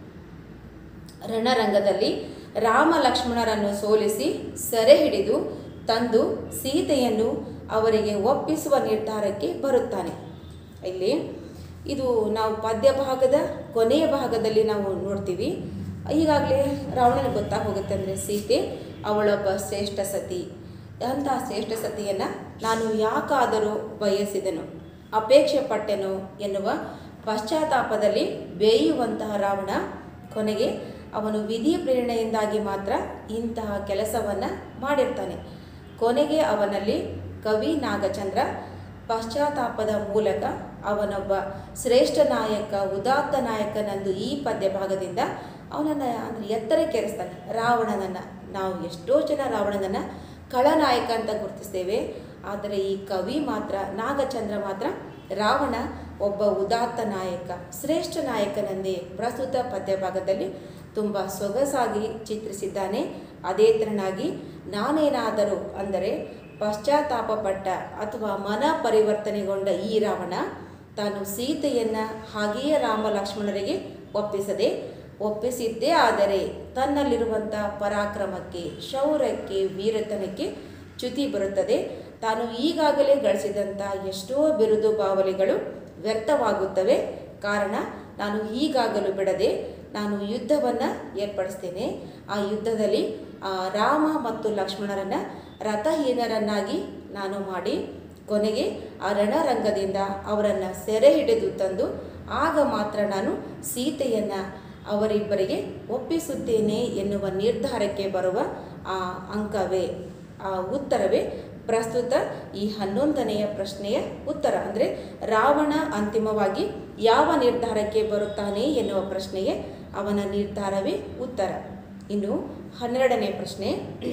ರಣರಂಗದಲ್ಲಿ ರಾಮ ಲಕ್ಷ್ಮಣರನ್ನು ಸೋಲಿಸಿ ಸೆರೆ ಹಿಡಿದು ತಂದು ಸೀತೆಯನ್ನು ಅವರಿಗೆ ಒಪ್ಪಿಸುವ ನಿರ್ಧಾರಕ್ಕೆ ಬರುತ್ತಾನೆ ಇಲ್ಲಿ ಇದು ನಾವು ಪದ್ಯ ಭಾಗದ ಕೊನೆಯ ಭಾಗದಲ್ಲಿ ನಾವು ನೋಡ್ತೀವಿ ಈಗಾಗಲೇ ರಾವಣನಿಗೆ ಗೊತ್ತಾಗಿ ಹೋಗುತ್ತೆ ಅಂದರೆ ಸೀತೆ ಅವಳೊಬ್ಬ ಶ್ರೇಷ್ಠ ಸತಿ ಅಂತಹ ಶ್ರೇಷ್ಠ ಸತಿಯನ್ನು ನಾನು ಯಾಕಾದರೂ ಬಯಸಿದೆನು ಅಪೇಕ್ಷೆ ಪಟ್ಟೆನು ಎನ್ನುವ ಪಶ್ಚಾತ್ತಾಪದಲ್ಲಿ ಬೇಯುವಂತಹ ರಾವಣ ಕೊನೆಗೆ ಅವನು ವಿಧಿ ಪ್ರೇರಣೆಯಿಂದಾಗಿ ಮಾತ್ರ ಇಂತಹ ಕೆಲಸವನ್ನು ಮಾಡಿರ್ತಾನೆ ಕೊನೆಗೆ ಅವನಲ್ಲಿ ಕವಿ ನಾಗಚಂದ್ರ ಪಶ್ಚಾತ್ತಾಪದ ಮೂಲಕ ಅವನೊಬ್ಬ ಶ್ರೇಷ್ಠ ನಾಯಕ ಉದಾತ್ತ ನಾಯಕನಂದು ಈ ಪದ್ಯ ಭಾಗದಿಂದ ಅವನನ್ನು ಅಂದರೆ ಎತ್ತರಕ್ಕೇರಿಸ್ತಾನೆ ರಾವಣನನ್ನು ನಾವು ಎಷ್ಟೋ ಜನ ರಾವಣನನ್ನು ಖಳನಾಯಕ ಅಂತ ಗುರುತಿಸ್ತೇವೆ ಆದರೆ ಈ ಕವಿ ಮಾತ್ರ ನಾಗಚಂದ್ರ ಮಾತ್ರ ರಾವಣ ಒಬ್ಬ ಉದಾತ್ತ ನಾಯಕ ಶ್ರೇಷ್ಠ ನಾಯಕನಂದೇ ಪ್ರಸ್ತುತ ಪದ್ಯ ಭಾಗದಲ್ಲಿ ತುಂಬ ಸೊಗಸಾಗಿ ಚಿತ್ರಿಸಿದ್ದಾನೆ ಅದೇ ತೆರನಾಗಿ ನಾನೇನಾದರೂ ಅಂದರೆ ಪಶ್ಚಾತ್ತಾಪಪಟ್ಟ ಅಥವಾ ಮನ ಪರಿವರ್ತನೆಗೊಂಡ ಈ ರಾವಣ ತಾನು ಸೀತೆಯನ್ನು ಹಾಗೆಯೇ ರಾಮ ಲಕ್ಷ್ಮಣರಿಗೆ ಒಪ್ಪಿಸದೆ ಒಪ್ಪಿಸಿದ್ದೇ ಆದರೆ ತನ್ನಲ್ಲಿರುವಂಥ ಪರಾಕ್ರಮಕ್ಕೆ ಶೌರ್ಯಕ್ಕೆ ವೀರತನಕ್ಕೆ ಚ್ಯುತಿ ಬರುತ್ತದೆ ತಾನು ಈಗಾಗಲೇ ಗಳಿಸಿದಂಥ ಎಷ್ಟೋ ಬಿರುದು ಬಾವಲಿಗಳು ವ್ಯರ್ಥವಾಗುತ್ತವೆ ಕಾರಣ ನಾನು ಹೀಗಾಗಲು ಬಿಡದೆ ನಾನು ಯುದ್ಧವನ್ನು ಏರ್ಪಡಿಸ್ತೇನೆ ಆ ಯುದ್ಧದಲ್ಲಿ ಆ ರಾಮ ಮತ್ತು ಲಕ್ಷ್ಮಣರನ್ನು ರಥಹೀನರನ್ನಾಗಿ ನಾನು ಮಾಡಿ ಕೊನೆಗೆ ಆ ರಣರಂಗದಿಂದ ಅವರನ್ನು ಸೆರೆ ಹಿಡಿದು ತಂದು ಆಗ ಮಾತ್ರ ನಾನು ಸೀತೆಯನ್ನು ಅವರಿಬ್ಬರಿಗೆ ಒಪ್ಪಿಸುತ್ತೇನೆ ಎನ್ನುವ ನಿರ್ಧಾರಕ್ಕೆ ಬರುವ ಆ ಅಂಕವೇ ಆ ಉತ್ತರವೇ ಪ್ರಸ್ತುತ ಈ ಹನ್ನೊಂದನೆಯ ಪ್ರಶ್ನೆಯ ಉತ್ತರ ಅಂದರೆ ರಾವಣ ಅಂತಿಮವಾಗಿ ಯಾವ ನಿರ್ಧಾರಕ್ಕೆ ಬರುತ್ತಾನೆ ಎನ್ನುವ ಪ್ರಶ್ನೆಗೆ ಅವನ ನಿರ್ಧಾರವೇ ಉತ್ತರ ಇನ್ನು ಹನ್ನೆರಡನೇ ಪ್ರಶ್ನೆ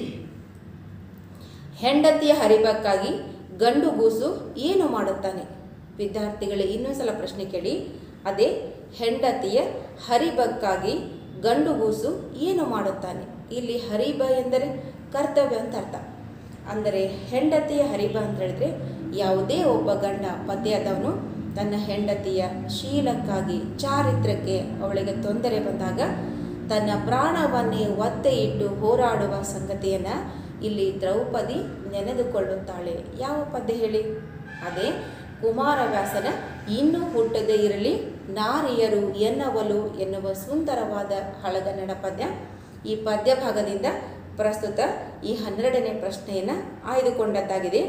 ಹೆಂಡತಿಯ ಹರಿಬಕ್ಕಾಗಿ ಗಂಡು ಗೂಸು ಏನು ಮಾಡುತ್ತಾನೆ ವಿದ್ಯಾರ್ಥಿಗಳೇ ಇನ್ನೊಂದು ಸಲ ಪ್ರಶ್ನೆ ಕೇಳಿ ಅದೇ ಹೆಂಡತಿಯ ಹರಿಬಕ್ಕಾಗಿ ಗಂಡು ಗೂಸು ಏನು ಮಾಡುತ್ತಾನೆ ಇಲ್ಲಿ ಹರಿಬ ಎಂದರೆ ಕರ್ತವ್ಯ ಅಂತ ಅರ್ಥ ಅಂದರೆ ಹೆಂಡತಿಯ ಹರಿಬ ಅಂತ ಹೇಳಿದ್ರೆ ಯಾವುದೇ ಒಬ್ಬ ಗಂಡ ಪತಿಯಾದವನು ತನ್ನ ಹೆಂಡತಿಯ ಶೀಲಕ್ಕಾಗಿ ಚಾರಿತ್ರಕ್ಕೆ ಅವಳಿಗೆ ತೊಂದರೆ ಬಂದಾಗ ತನ್ನ ಪ್ರಾಣವನ್ನೇ ಒತ್ತೆ ಇಟ್ಟು ಹೋರಾಡುವ ಸಂಗತಿಯನ್ನು ಇಲ್ಲಿ ದ್ರೌಪದಿ ನೆನೆದುಕೊಳ್ಳುತ್ತಾಳೆ ಯಾವ ಪದ್ಯ ಹೇಳಿ ಅದೇ ಕುಮಾರವ್ಯಾಸನ ಇನ್ನೂ ಹುಟ್ಟದೇ ಇರಲಿ ನಾರಿಯರು ಎನ್ನವಲು ಎನ್ನುವ ಸುಂದರವಾದ ಹಳಗನ್ನಡ ಪದ್ಯ ಈ ಪದ್ಯ ಭಾಗದಿಂದ ಪ್ರಸ್ತುತ ಈ ಹನ್ನೆರಡನೇ ಪ್ರಶ್ನೆಯನ್ನು ಆಯ್ದುಕೊಂಡದ್ದಾಗಿದೆ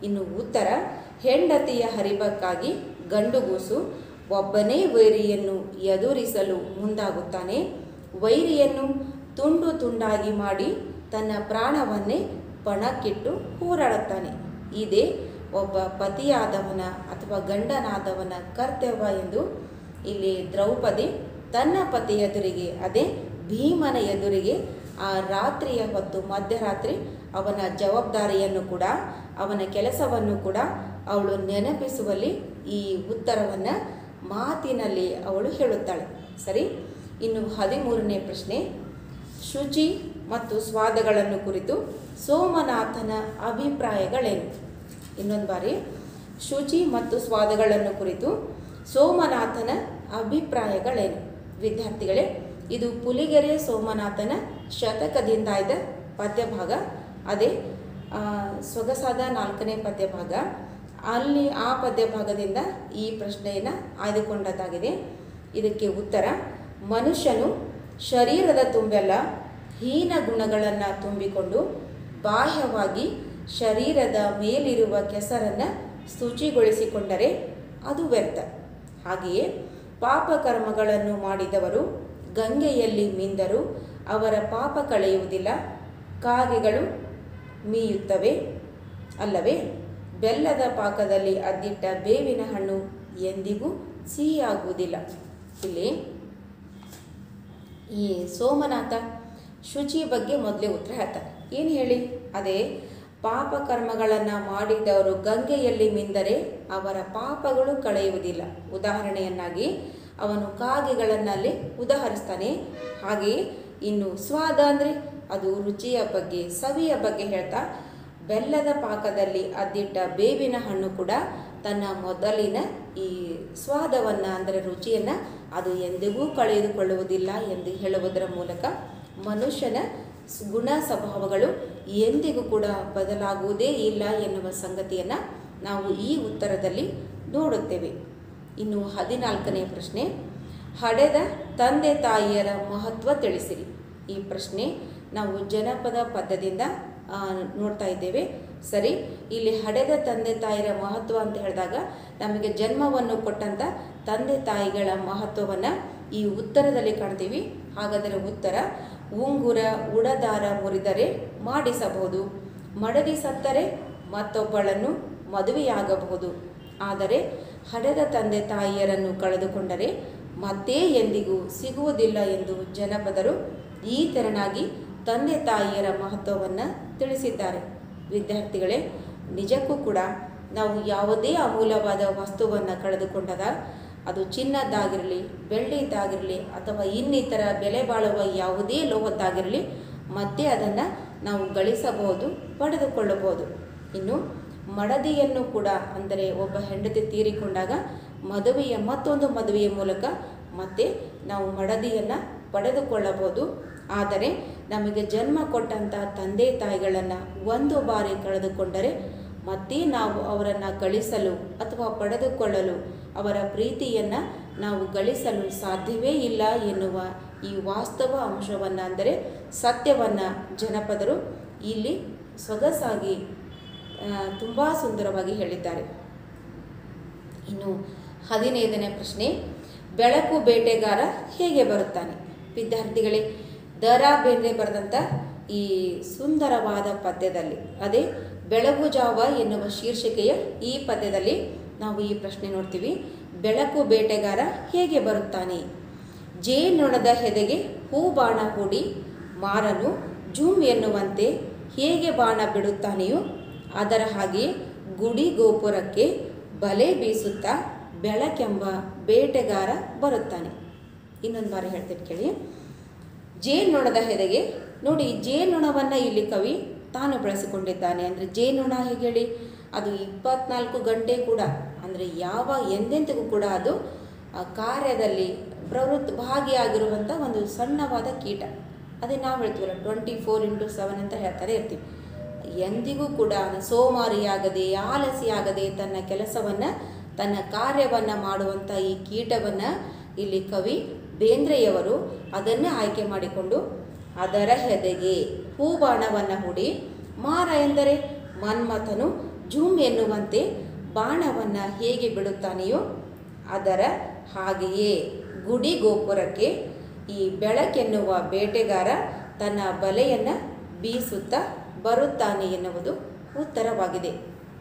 ಇನ್ನು ಉತ್ತರ ಹೆಂಡತಿಯ ಹರಿಬಕ್ಕಾಗಿ ಗಂಡುಗೂಸು ಒಬ್ಬನೇ ವೈರಿಯನ್ನು ಎದುರಿಸಲು ಮುಂದಾಗುತ್ತಾನೆ ವೈರಿಯನ್ನು ತುಂಡು ತುಂಡಾಗಿ ಮಾಡಿ ತನ್ನ ಪ್ರಾಣವನ್ನೇ ಪಣಕ್ಕಿಟ್ಟು ಹೋರಾಡುತ್ತಾನೆ ಇದೇ ಒಬ್ಬ ಪತಿಯಾದವನ ಅಥವಾ ಗಂಡನಾದವನ ಕರ್ತವ್ಯ ಎಂದು ಇಲ್ಲಿ ದ್ರೌಪದಿ ತನ್ನ ಪತಿ ಎದುರಿಗೆ ಅದೇ ಭೀಮನ ಎದುರಿಗೆ ಆ ರಾತ್ರಿಯ ಹೊತ್ತು ಮಧ್ಯರಾತ್ರಿ ಅವನ ಜವಾಬ್ದಾರಿಯನ್ನು ಕೂಡ ಅವನ ಕೆಲಸವನ್ನು ಕೂಡ ಅವಳು ನೆನಪಿಸುವಲ್ಲಿ ಈ ಉತ್ತರವನ್ನು ಮಾತಿನಲ್ಲಿ ಅವಳು ಹೇಳುತ್ತಾಳೆ ಸರಿ ಇನ್ನು ಹದಿಮೂರನೇ ಪ್ರಶ್ನೆ ಶುಚಿ ಮತ್ತು ಸ್ವಾದಗಳನ್ನು ಕುರಿತು ಸೋಮನಾಥನ ಅಭಿಪ್ರಾಯಗಳೇನು ಇನ್ನೊಂದು ಬಾರಿ ಶುಚಿ ಮತ್ತು ಸ್ವಾದಗಳನ್ನು ಕುರಿತು ಸೋಮನಾಥನ ಅಭಿಪ್ರಾಯಗಳೇನು ವಿದ್ಯಾರ್ಥಿಗಳೇ ಇದು ಪುಲಿಗೆರೆ ಸೋಮನಾಥನ ಶತಕದಿಂದ ಆಯ್ದ ಪದ್ಯಭಾಗ ಅದೇ ಆ, ಸೊಗಸಾದ ನಾಲ್ಕನೇ ಪದ್ಯಭಾಗ ಅಲ್ಲಿ ಆ ಪದ್ಯಭಾಗದಿಂದ ಈ ಪ್ರಶ್ನೆಯನ್ನು ಆಯ್ದುಕೊಂಡದ್ದಾಗಿದೆ ಇದಕ್ಕೆ ಉತ್ತರ ಮನುಷ್ಯನು ಶರೀರದ ತುಂಬೆಲ್ಲ ಹೀನ ಗುಣಗಳನ್ನು ತುಂಬಿಕೊಂಡು ಬಾಹ್ಯವಾಗಿ ಶರೀರದ ಮೇಲಿರುವ ಕೆಸರನ್ನು ಶುಚಿಗೊಳಿಸಿಕೊಂಡರೆ ಅದು ವ್ಯರ್ಥ ಹಾಗೆಯೇ ಪಾಪಕರ್ಮಗಳನ್ನು ಮಾಡಿದವರು ಗಂಗೆಯಲ್ಲಿ ಮಿಂದರು ಅವರ ಪಾಪ ಕಳೆಯುವುದಿಲ್ಲ ಕಾಗೆಗಳು ಮೀಯುತ್ತವೆ ಅಲ್ಲವೇ ಬೆಲ್ಲದ ಪಾಕದಲ್ಲಿ ಅದ್ದಿಟ್ಟ ಬೇವಿನ ಹಣ್ಣು ಎಂದಿಗೂ ಸಿಹಿಯಾಗುವುದಿಲ್ಲ ಇಲ್ಲಿ ಈ ಸೋಮನಾಥ ಶುಚಿ ಬಗ್ಗೆ ಮೊದಲೇ ಉತ್ತರ ಹೇಳ್ತಾರೆ ಏನು ಹೇಳಿ ಅದೇ ಪಾಪ ಕರ್ಮಗಳನ್ನು ಮಾಡಿದವರು ಗಂಗೆಯಲ್ಲಿ ಮಿಂದರೆ ಅವರ ಪಾಪಗಳು ಕಳೆಯುವುದಿಲ್ಲ ಉದಾಹರಣೆಯನ್ನಾಗಿ ಅವನು ಕಾಗೆಗಳನ್ನಲ್ಲಿ ಉದಾಹರಿಸ್ತಾನೆ ಹಾಗೆಯೇ ಇನ್ನು ಸ್ವಾದ ಅಂದರೆ ಅದು ರುಚಿಯ ಬಗ್ಗೆ ಸವಿಯ ಬಗ್ಗೆ ಹೇಳ್ತಾ ಬೆಲ್ಲದ ಪಾಕದಲ್ಲಿ ಅದ್ದಿಟ್ಟ ಬೇವಿನ ಹಣ್ಣು ಕೂಡ ತನ್ನ ಮೊದಲಿನ ಈ ಸ್ವಾದವನ್ನು ಅಂದರೆ ರುಚಿಯನ್ನು ಅದು ಎಂದಿಗೂ ಕಳೆದುಕೊಳ್ಳುವುದಿಲ್ಲ ಎಂದು ಹೇಳುವುದರ ಮೂಲಕ ಮನುಷ್ಯನ ಸ್- ಗುಣ ಸ್ವಭಾವಗಳು ಎಂದಿಗೂ ಕೂಡ ಬದಲಾಗುವುದೇ ಇಲ್ಲ ಎನ್ನುವ ಸಂಗತಿಯನ್ನು ನಾವು ಈ ಉತ್ತರದಲ್ಲಿ ನೋಡುತ್ತೇವೆ ಇನ್ನು ಹದಿನಾಲ್ಕನೇ ಪ್ರಶ್ನೆ ಹಡೆದ ತಂದೆ ತಾಯಿಯರ ಮಹತ್ವ ತಿಳಿಸಿರಿ ಈ ಪ್ರಶ್ನೆ ನಾವು ಜನಪದ ಪದ್ಯದಿಂದ ಆ, ನೋಡ್ತಾ ಇದ್ದೇವೆ ಸರಿ ಇಲ್ಲಿ ಹಡೆದ ತಂದೆ ತಾಯಿಯರ ಮಹತ್ವ ಅಂತ ಹೇಳಿದಾಗ ನಮಗೆ ಜನ್ಮವನ್ನು ಕೊಟ್ಟಂಥ ತಂದೆ ತಾಯಿಗಳ ಮಹತ್ವವನ್ನು ಈ ಉತ್ತರದಲ್ಲಿ ಕಾಣ್ತೀವಿ ಹಾಗಾದರೆ ಉತ್ತರ ಉಂಗುರ ಉಡದಾರ ಮುರಿದರೆ ಮಾಡಿಸಬಹುದು ಮಡದಿ ಸತ್ತರೆ ಮತ್ತೊಬ್ಬಳನ್ನು ಮದುವೆಯಾಗಬಹುದು ಆದರೆ ಹಡೆದ ತಂದೆ ತಾಯಿಯರನ್ನು ಕಳೆದುಕೊಂಡರೆ ಮತ್ತೆ ಎಂದಿಗೂ ಸಿಗುವುದಿಲ್ಲ ಎಂದು ಜನಪದರು ಈ ತೆರನಾಗಿ ತಂದೆ ತಾಯಿಯರ ಮಹತ್ವವನ್ನು ತಿಳಿಸಿದ್ದಾರೆ ವಿದ್ಯಾರ್ಥಿಗಳೇ ನಿಜಕ್ಕೂ ಕೂಡ ನಾವು ಯಾವುದೇ ಅಮೂಲ್ಯವಾದ ವಸ್ತುವನ್ನು ಕಳೆದುಕೊಂಡಾಗ ಅದು ಚಿನ್ನದ್ದಾಗಿರಲಿ ಬೆಳ್ಳಿದ್ದಾಗಿರಲಿ ಅಥವಾ ಇನ್ನಿತರ ಬೆಲೆ ಬಾಳುವ ಯಾವುದೇ ಲೋಹದ್ದಾಗಿರಲಿ ಮತ್ತೆ ಅದನ್ನು ನಾವು ಗಳಿಸಬಹುದು ಪಡೆದುಕೊಳ್ಳಬಹುದು ಇನ್ನು ಮಡದಿಯನ್ನು ಕೂಡ ಅಂದರೆ ಒಬ್ಬ ಹೆಂಡತಿ ತೀರಿಕೊಂಡಾಗ ಮದುವೆಯ ಮತ್ತೊಂದು ಮದುವೆಯ ಮೂಲಕ ಮತ್ತೆ ನಾವು ಮಡದಿಯನ್ನು ಪಡೆದುಕೊಳ್ಳಬಹುದು ಆದರೆ ನಮಗೆ ಜನ್ಮ ಕೊಟ್ಟಂಥ ತಂದೆ ತಾಯಿಗಳನ್ನು ಒಂದು ಬಾರಿ ಕಳೆದುಕೊಂಡರೆ ಮತ್ತೆ ನಾವು ಅವರನ್ನು ಗಳಿಸಲು ಅಥವಾ ಪಡೆದುಕೊಳ್ಳಲು ಅವರ ಪ್ರೀತಿಯನ್ನು ನಾವು ಗಳಿಸಲು ಸಾಧ್ಯವೇ ಇಲ್ಲ ಎನ್ನುವ ಈ ವಾಸ್ತವ ಅಂಶವನ್ನು ಅಂದರೆ ಸತ್ಯವನ್ನು ಜನಪದರು ಇಲ್ಲಿ ಸೊಗಸಾಗಿ ತುಂಬ ಸುಂದರವಾಗಿ ಹೇಳಿದ್ದಾರೆ ಇನ್ನು ಹದಿನೈದನೇ ಪ್ರಶ್ನೆ ಬೆಳಕು ಬೇಟೆಗಾರ ಹೇಗೆ ಬರುತ್ತಾನೆ ವಿದ್ಯಾರ್ಥಿಗಳೇ ದ ರಾ ಬೇಂದ್ರೆ ಬರೆದಂಥ ಈ ಸುಂದರವಾದ ಪದ್ಯದಲ್ಲಿ ಅದೇ ಬೆಳಗು ಜಾವ ಎನ್ನುವ ಶೀರ್ಷಿಕೆಯ ಈ ಪದ್ಯದಲ್ಲಿ ನಾವು ಈ ಪ್ರಶ್ನೆ ನೋಡ್ತೀವಿ ಬೆಳಕು ಬೇಟೆಗಾರ ಹೇಗೆ ಬರುತ್ತಾನೆ ಜೇನೊಣದ ಹೆದೆಗೆ ಹೂ ಬಾಣ ಹೂಡಿ ಮಾರನು ಜುಮ್ ಎನ್ನುವಂತೆ ಹೇಗೆ ಬಾಣ ಬಿಡುತ್ತಾನೆಯೋ ಅದರ ಹಾಗೆ ಗುಡಿ ಗೋಪುರಕ್ಕೆ ಬಲೆ ಬೀಸುತ್ತಾ ಬೆಳಕೆಂಬ ಬೇಟೆಗಾರ ಬರುತ್ತಾನೆ ಇನ್ನೊಂದು ಬಾರಿ ಹೇಳ್ತೀನಿ ಕೇಳಿ ಜೇನುಣದ ಹೆದೆಗೆ ನೋಡಿ ಜೇನುಣವನ್ನು ಇಲ್ಲಿ ಕವಿ ತಾನು ಬಳಸಿಕೊಂಡಿದ್ದಾನೆ ಅಂದರೆ ಜೇನುಣ ಹೇಗೆ ಹೇಳಿ ಅದು ಇಪ್ಪತ್ನಾಲ್ಕು ಗಂಟೆ ಕೂಡ ಅಂದರೆ ಯಾವ ಎಂದೆಂದಿಗೂ ಕೂಡ ಅದು ಆ ಕಾರ್ಯದಲ್ಲಿ ಪ್ರವೃತ್ತ ಭಾಗಿಯಾಗಿರುವಂಥ ಒಂದು ಸಣ್ಣವಾದ ಕೀಟ ಅದೇ ನಾವು ಹೇಳ್ತೀವಲ್ಲ ಟ್ವೆಂಟಿ ಫೋರ್ ಇಂಟು ಸೆವೆನ್ ಅಂತ ಹೇಳ್ತಾರೆ ಇರ್ತೀವಿ ಎಂದಿಗೂ ಕೂಡ ಸೋಮಾರಿಯಾಗದೆ ಆಲಸಿಯಾಗದೆ ತನ್ನ ಕೆಲಸವನ್ನು ತನ್ನ ಕಾರ್ಯವನ್ನು ಮಾಡುವಂಥ ಈ ಕೀಟವನ್ನು ಇಲ್ಲಿ ಕವಿ ಬೇಂದ್ರೆಯವರು ಅದನ್ನೇ ಆಯ್ಕೆ ಮಾಡಿಕೊಂಡು ಅದರ ಹೆದೆಗೆ ಹೂಬಾಣವನ್ನು ಹೂಡಿ ಮಾರ ಎಂದರೆ ಮನ್ಮಥನು ಜೂಮ್ ಎನ್ನುವಂತೆ ಬಾಣವನ್ನು ಹೇಗೆ ಬಿಡುತ್ತಾನೆಯೋ ಅದರ ಹಾಗೆಯೇ ಗುಡಿ ಗೋಪುರಕ್ಕೆ ಈ ಬೆಳಕೆನ್ನುವ ಬೇಟೆಗಾರ ತನ್ನ ಬಲೆಯನ್ನು ಬೀಸುತ್ತಾ ಬರುತ್ತಾನೆ ಎನ್ನುವುದು ಉತ್ತರವಾಗಿದೆ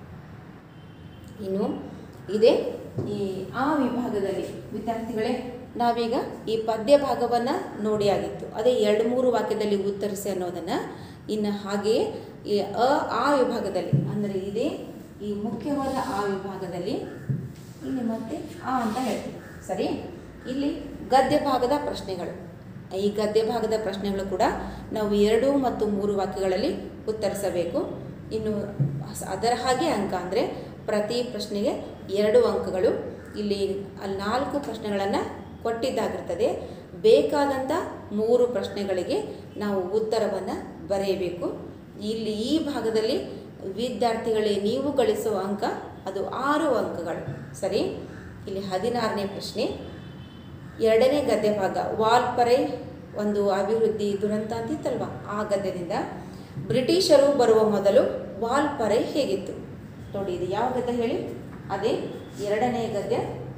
ಇನ್ನು ಇದೇ ಈ ಆ ವಿಭಾಗದಲ್ಲಿ ವಿದ್ಯಾರ್ಥಿಗಳೇ ನಾವೀಗ ಈ ಪದ್ಯ ಭಾಗವನ್ನು ನೋಡಿ ಆಗಿತ್ತು ಅದೇ ಎರಡು ಮೂರು ವಾಕ್ಯದಲ್ಲಿ ಉತ್ತರಿಸಿ ಅನ್ನೋದನ್ನು ಇನ್ನು ಹಾಗೆಯೇ ಈ ಅ ಆ ವಿಭಾಗದಲ್ಲಿ ಅಂದರೆ ಇದೇ ಈ ಮುಖ್ಯವಾದ ಆ ವಿಭಾಗದಲ್ಲಿ ಇಲ್ಲಿ ಮತ್ತೆ ಆ ಅಂತ ಹೇಳ್ತೀವಿ ಸರಿ ಇಲ್ಲಿ ಗದ್ಯ ಭಾಗದ ಪ್ರಶ್ನೆಗಳು ಈ ಗದ್ಯ ಭಾಗದ ಪ್ರಶ್ನೆಗಳು ಕೂಡ ನಾವು ಎರಡು ಮತ್ತು ಮೂರು ವಾಕ್ಯಗಳಲ್ಲಿ ಉತ್ತರಿಸಬೇಕು ಇನ್ನು ಅದರ ಹಾಗೆ ಅಂಕ ಅಂದರೆ ಪ್ರತಿ ಪ್ರಶ್ನೆಗೆ ಎರಡು ಅಂಕಗಳು ಇಲ್ಲಿ ಅಲ್ಲಿ ನಾಲ್ಕು ಪ್ರಶ್ನೆಗಳನ್ನು ಕೊಟ್ಟಿದ್ದಾಗಿರ್ತದೆ ಬೇಕಾದಂಥ ಮೂರು ಪ್ರಶ್ನೆಗಳಿಗೆ ನಾವು ಉತ್ತರವನ್ನು ಬರೆಯಬೇಕು ಇಲ್ಲಿ ಈ ಭಾಗದಲ್ಲಿ ವಿದ್ಯಾರ್ಥಿಗಳೇ ನೀವು ಗಳಿಸುವ ಅಂಕ ಅದು ಆರು ಅಂಕಗಳು ಸರಿ ಇಲ್ಲಿ ಹದಿನಾರನೇ ಪ್ರಶ್ನೆ ಎರಡನೇ ಗದ್ಯ ಭಾಗ ವಾಲ್ಪರೆ ಒಂದು ಅಭಿವೃದ್ಧಿ ದುರಂತ ಅಂತಿತ್ತಲ್ವ ಆ ಗದ್ಯದಿಂದ ಬ್ರಿಟಿಷರು ಬರುವ ಮೊದಲು ವಾಲ್ಪರೆ ಹೇಗಿತ್ತು ನೋಡಿ ಇದು ಯಾವ ಗದ್ಯ ಹೇಳಿ ಅದೇ ಎರಡನೇ ಗದ್ಯ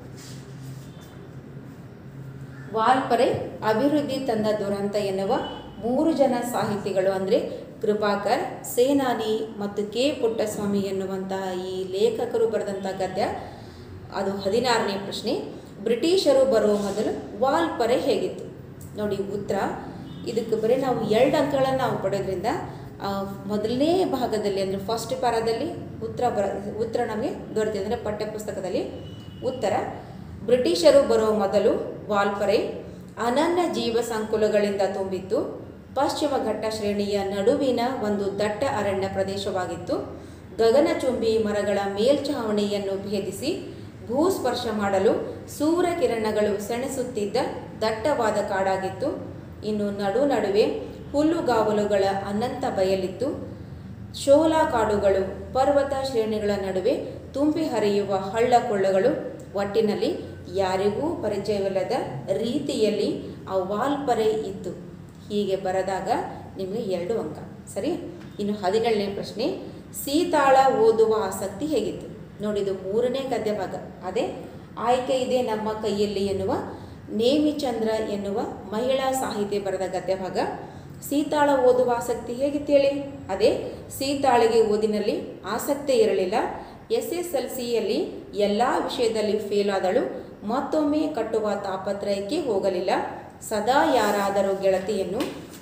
ವಾಲ್ಪರೆ ಅಭಿವೃದ್ಧಿ ತಂದ ದುರಂತ ಎನ್ನುವ ಮೂರು ಜನ ಸಾಹಿತಿಗಳು ಅಂದರೆ ಕೃಪಾಕರ್ ಸೇನಾನಿ ಮತ್ತು ಕೆ ಪುಟ್ಟಸ್ವಾಮಿ ಎನ್ನುವಂತಹ ಈ ಲೇಖಕರು ಬರೆದಂಥ ಗದ್ಯ ಅದು ಹದಿನಾರನೇ ಪ್ರಶ್ನೆ ಬ್ರಿಟಿಷರು ಬರುವ ಮೊದಲು ವಾಲ್ಪರೆ ಹೇಗಿತ್ತು ನೋಡಿ ಉತ್ತರ ಇದಕ್ಕೆ ಬರೀ ನಾವು ಎರಡು ಅಂಕಗಳನ್ನು ನಾವು ಪಡೆಯೋದ್ರಿಂದ ಆ, ಮೊದಲನೇ ಭಾಗದಲ್ಲಿ ಅಂದರೆ ಫಸ್ಟ್ ಪ್ಯಾರಾದಲ್ಲಿ ಉತ್ತರ ಬರ ಉತ್ತರ ನಮಗೆ ದೊರೆತಿದೆ ಅಂದರೆ ಪಠ್ಯಪುಸ್ತಕದಲ್ಲಿ ಉತ್ತರ ಬ್ರಿಟಿಷರು ಬರುವ ಮೊದಲು ವಾಲ್ಪರೆ ಅನನ್ಯ ಜೀವ ಸಂಕುಲಗಳಿಂದ ತುಂಬಿತ್ತು ಪಶ್ಚಿಮ ಘಟ್ಟ ಶ್ರೇಣಿಯ ನಡುವಿನ ಒಂದು ದಟ್ಟ ಅರಣ್ಯ ಪ್ರದೇಶವಾಗಿತ್ತು ಗಗನಚುಂಬಿ ಮರಗಳ ಮೇಲ್ಛಾವಣಿಯನ್ನು ಭೇದಿಸಿ ಭೂಸ್ಪರ್ಶ ಮಾಡಲು ಸೂರ್ಯಕಿರಣಗಳು ಸೆಣಸುತ್ತಿದ್ದ ದಟ್ಟವಾದ ಕಾಡಾಗಿತ್ತು ಇನ್ನು ನಡು ನಡುವೆ ಹುಲ್ಲುಗಾವಲುಗಳ ಅನಂತ ಬಯಲಿತ್ತು ಶೋಲಾ ಕಾಡುಗಳು ಪರ್ವತ ಶ್ರೇಣಿಗಳ ನಡುವೆ ತುಂಬಿ ಹರಿಯುವ ಹಳ್ಳ ಕೊಳ್ಳಗಳು ಒಟ್ಟಿನಲ್ಲಿ ಯಾರಿಗೂ ಪರಿಚಯವಿಲ್ಲದ ರೀತಿಯಲ್ಲಿ ಆ ವಾಲ್ಪರೆ ಇತ್ತು ಹೀಗೆ ಬರೆದಾಗ ನಿಮಗೆ ಎರಡು ಅಂಕ ಸರಿ ಇನ್ನು ಹದಿನೇಳನೇ ಪ್ರಶ್ನೆ ಸೀತಾಳ ಓದುವ ಆಸಕ್ತಿ ಹೇಗಿತ್ತು ನೋಡಿ ಇದು ಮೂರನೇ ಗದ್ಯ ಭಾಗ ಅದೇ ಆಯ್ಕೆ ಇದೆ ನಮ್ಮ ಕೈಯಲ್ಲಿ ಎನ್ನುವ ನೇಮಿಚಂದ್ರ ಎನ್ನುವ ಮಹಿಳಾ ಸಾಹಿತಿ ಬರೆದ ಗದ್ಯ ಭಾಗ ಸೀತಾಳ ಓದುವ ಆಸಕ್ತಿ ಹೇಗಿತ್ತು ಹೇಳಿ ಅದೇ ಸೀತಾಳಿಗೆ ಓದಿನಲ್ಲಿ ಆಸಕ್ತಿ ಇರಲಿಲ್ಲ ಎಸ್ ಎಸ್ ಎಲ್ ಸಿಯಲ್ಲಿ ಎಲ್ಲ ವಿಷಯದಲ್ಲಿ ಫೇಲ್ ಆದಳು ಮತ್ತೊಮ್ಮೆ ಕಟ್ಟುವ ತಾಪತ್ರಯಕ್ಕೆ ಹೋಗಲಿಲ್ಲ ಸದಾ ಯಾರಾದರೂ ಗೆಳತಿಯನ್ನು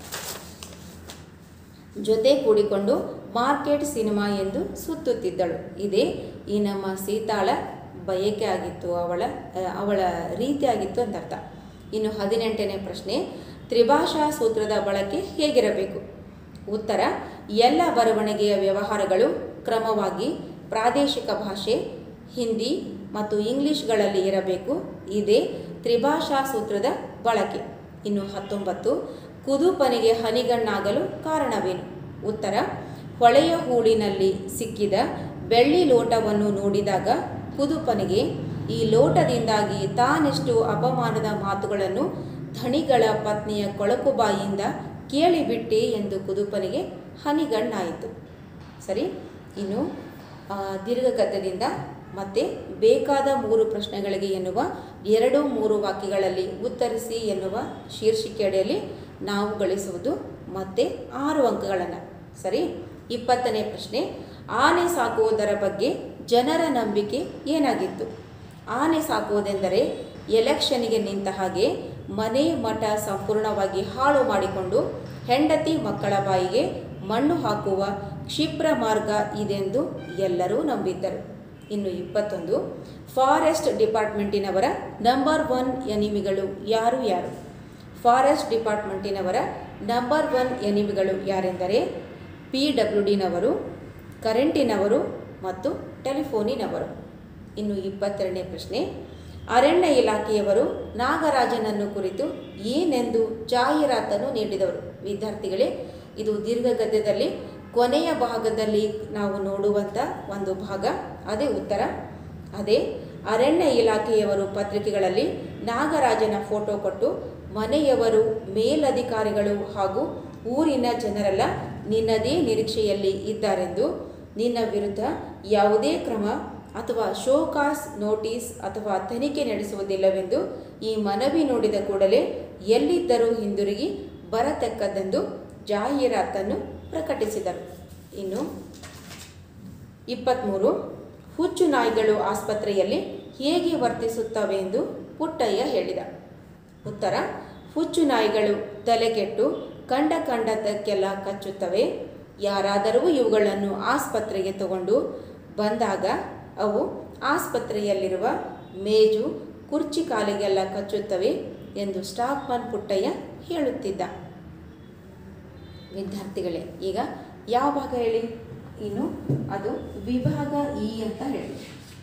ಜೊತೆ ಕೂಡಿಕೊಂಡು ಮಾರ್ಕೆಟ್ ಸಿನಿಮಾ ಎಂದು ಸುತ್ತುತ್ತಿದ್ದಳು ಇದೇ ಈ ನಮ್ಮ ಸೀತಾಳ ಬಯಕೆ ಆಗಿತ್ತು ಅವಳ ಆ, ಅವಳ ರೀತಿ ಆಗಿತ್ತು ಅಂತ ಅರ್ಥ ಇನ್ನು ಹದಿನೆಂಟನೇ ಪ್ರಶ್ನೆ ತ್ರಿಭಾಷಾ ಸೂತ್ರದ ಬಳಕೆ ಹೇಗಿರಬೇಕು ಉತ್ತರ ಎಲ್ಲ ಬರವಣಿಗೆಯ ವ್ಯವಹಾರಗಳು ಕ್ರಮವಾಗಿ ಪ್ರಾದೇಶಿಕ ಭಾಷೆ ಹಿಂದಿ ಮತ್ತು ಇಂಗ್ಲಿಷ್ಗಳಲ್ಲಿ ಇರಬೇಕು ಇದೇ ತ್ರಿಭಾಷಾ ಸೂತ್ರದ ಬಳಕೆ ಇನ್ನು ಹತ್ತೊಂಬತ್ತು ಕುದುಪನಿಗೆ ಹನಿಗಣ್ಣಾಗಲು ಕಾರಣವೇನು ಉತ್ತರ ಹೊಳೆಯ ಹೂಳಿನಲ್ಲಿ ಸಿಕ್ಕಿದ ಬೆಳ್ಳಿ ಲೋಟವನ್ನು ನೋಡಿದಾಗ ಕುದುಪನಿಗೆ ಈ ಲೋಟದಿಂದಾಗಿ ತಾನೆಷ್ಟು ಅಪಮಾನದ ಮಾತುಗಳನ್ನು ಧಣಿಗಳ ಪತ್ನಿಯ ಕೊಳಕು ಬಾಯಿಯಿಂದ ಕೇಳಿಬಿಟ್ಟೆ ಎಂದು ಕುದುಪನಿಗೆ ಹನಿಗಣ್ಣಾಯಿತು ಸರಿ ಇನ್ನು ಆ, ದೀರ್ಘಗದ್ಯದಿಂದ ಮತ್ತೆ ಬೇಕಾದ ಮೂರು ಪ್ರಶ್ನೆಗಳಿಗೆ ಎನ್ನುವ ಎರಡು ಮೂರು ವಾಕ್ಯಗಳಲ್ಲಿ ಉತ್ತರಿಸಿ ಎನ್ನುವ ಶೀರ್ಷಿಕೆಯಡಿಯಲ್ಲಿ ನಾವು ಗಳಿಸುವುದು ಮತ್ತೆ ಆರು ಅಂಕಗಳನ್ನು ಸರಿ ಇಪ್ಪತ್ತನೇ ಪ್ರಶ್ನೆ ಆನೆ ಸಾಕುವುದರ ಬಗ್ಗೆ ಜನರ ನಂಬಿಕೆ ಏನಾಗಿತ್ತು ಆನೆ ಸಾಕುವುದೆಂದರೆ ಎಲೆಕ್ಷನ್ಗೆ ನಿಂತ ಹಾಗೆ ಮನೆ ಮಠ ಸಂಪೂರ್ಣವಾಗಿ ಹಾಳು ಮಾಡಿಕೊಂಡು ಹೆಂಡತಿ ಮಕ್ಕಳ ಬಾಯಿಗೆ ಮಣ್ಣು ಹಾಕುವ ಕ್ಷಿಪ್ರ ಮಾರ್ಗ ಇದೆಂದು ಎಲ್ಲರೂ ನಂಬಿದ್ದರು ಇನ್ನು ಇಪ್ಪತ್ತೊಂದು ಫಾರೆಸ್ಟ್ ಡಿಪಾರ್ಟ್ಮೆಂಟಿನವರ ನಂಬರ್ ಒನ್ ಎನಿಮಿಗಳು ಯಾರು ಯಾರು ಫಾರೆಸ್ಟ್ ಡಿಪಾರ್ಟ್ಮೆಂಟಿನವರ ನಂಬರ್ ಒನ್ ಎನಿಮಿಗಳು ಯಾರೆಂದರೆ ಪಿ ಡಬ್ಲ್ಯೂ ಡಿನವರು ಕರೆಂಟಿನವರು ಮತ್ತು ಟೆಲಿಫೋನಿನವರು ಇನ್ನು ಇಪ್ಪತ್ತೆರಡನೇ ಪ್ರಶ್ನೆ ಅರಣ್ಯ ಇಲಾಖೆಯವರು ನಾಗರಾಜನನ್ನು ಕುರಿತು ಏನೆಂದು ಜಾಹೀರಾತನ್ನು ನೀಡಿದವರು ವಿದ್ಯಾರ್ಥಿಗಳೇ ಇದು ದೀರ್ಘಗದ್ಯದಲ್ಲಿ ಕೊನೆಯ ಭಾಗದಲ್ಲಿ ನಾವು ನೋಡುವಂಥ ಒಂದು ಭಾಗ ಅದೇ ಉತ್ತರ ಅದೇ ಅರಣ್ಯ ಇಲಾಖೆಯವರು ಪತ್ರಿಕೆಗಳಲ್ಲಿ ನಾಗರಾಜನ ಫೋಟೋ ಕೊಟ್ಟು ಮನೆಯವರು ಮೇಲಧಿಕಾರಿಗಳು ಹಾಗೂ ಊರಿನ ಜನರೆಲ್ಲ ನಿನ್ನದೇ ನಿರೀಕ್ಷೆಯಲ್ಲಿ ಇದ್ದಾರೆಂದು ನಿನ್ನ ವಿರುದ್ಧ ಯಾವುದೇ ಕ್ರಮ ಅಥವಾ ಶೋಕಾಸ್ ನೋಟಿಸ್ ಅಥವಾ ತನಿಖೆ ನಡೆಸುವುದಿಲ್ಲವೆಂದು ಈ ಮನವಿ ನೋಡಿದ ಕೂಡಲೇ ಎಲ್ಲಿದ್ದರೂ ಹಿಂದಿರುಗಿ ಬರತಕ್ಕದ್ದೆಂದು ಜಾಹೀರಾತನ್ನು ಪ್ರಕಟಿಸಿದರು ಇನ್ನು ಇಪ್ಪತ್ತ್ಮೂರು ಹುಚ್ಚು ನಾಯಿಗಳು ಆಸ್ಪತ್ರೆಯಲ್ಲಿ ಹೇಗೆ ವರ್ತಿಸುತ್ತವೆ ಎಂದು ಪುಟ್ಟಯ್ಯ ಹೇಳಿದ ಉತ್ತರ ಹುಚ್ಚು ನಾಯಿಗಳು ತಲೆಕೆಟ್ಟು ಕಂಡ ಕಂಡದ್ದಕ್ಕೆಲ್ಲ ಕಚ್ಚುತ್ತವೆ ಯಾರಾದರೂ ಇವುಗಳನ್ನು ಆಸ್ಪತ್ರೆಗೆ ತಗೊಂಡು ಬಂದಾಗ ಅವು ಆಸ್ಪತ್ರೆಯಲ್ಲಿರುವ ಮೇಜು ಕುರ್ಚಿ ಕಾಲಿಗೆಲ್ಲ ಕಚ್ಚುತ್ತವೆ ಎಂದು ಸ್ಟಾಫ್ಮನ್ ಪುಟ್ಟಯ್ಯ ಹೇಳುತ್ತಿದ್ದ ವಿದ್ಯಾರ್ಥಿಗಳೇ ಈಗ ಯಾವ ಭಾಗ ಹೇಳಿ ಇನ್ನು ಅದು ವಿಭಾಗ ಇ ಅಂತ ಹೇಳಿ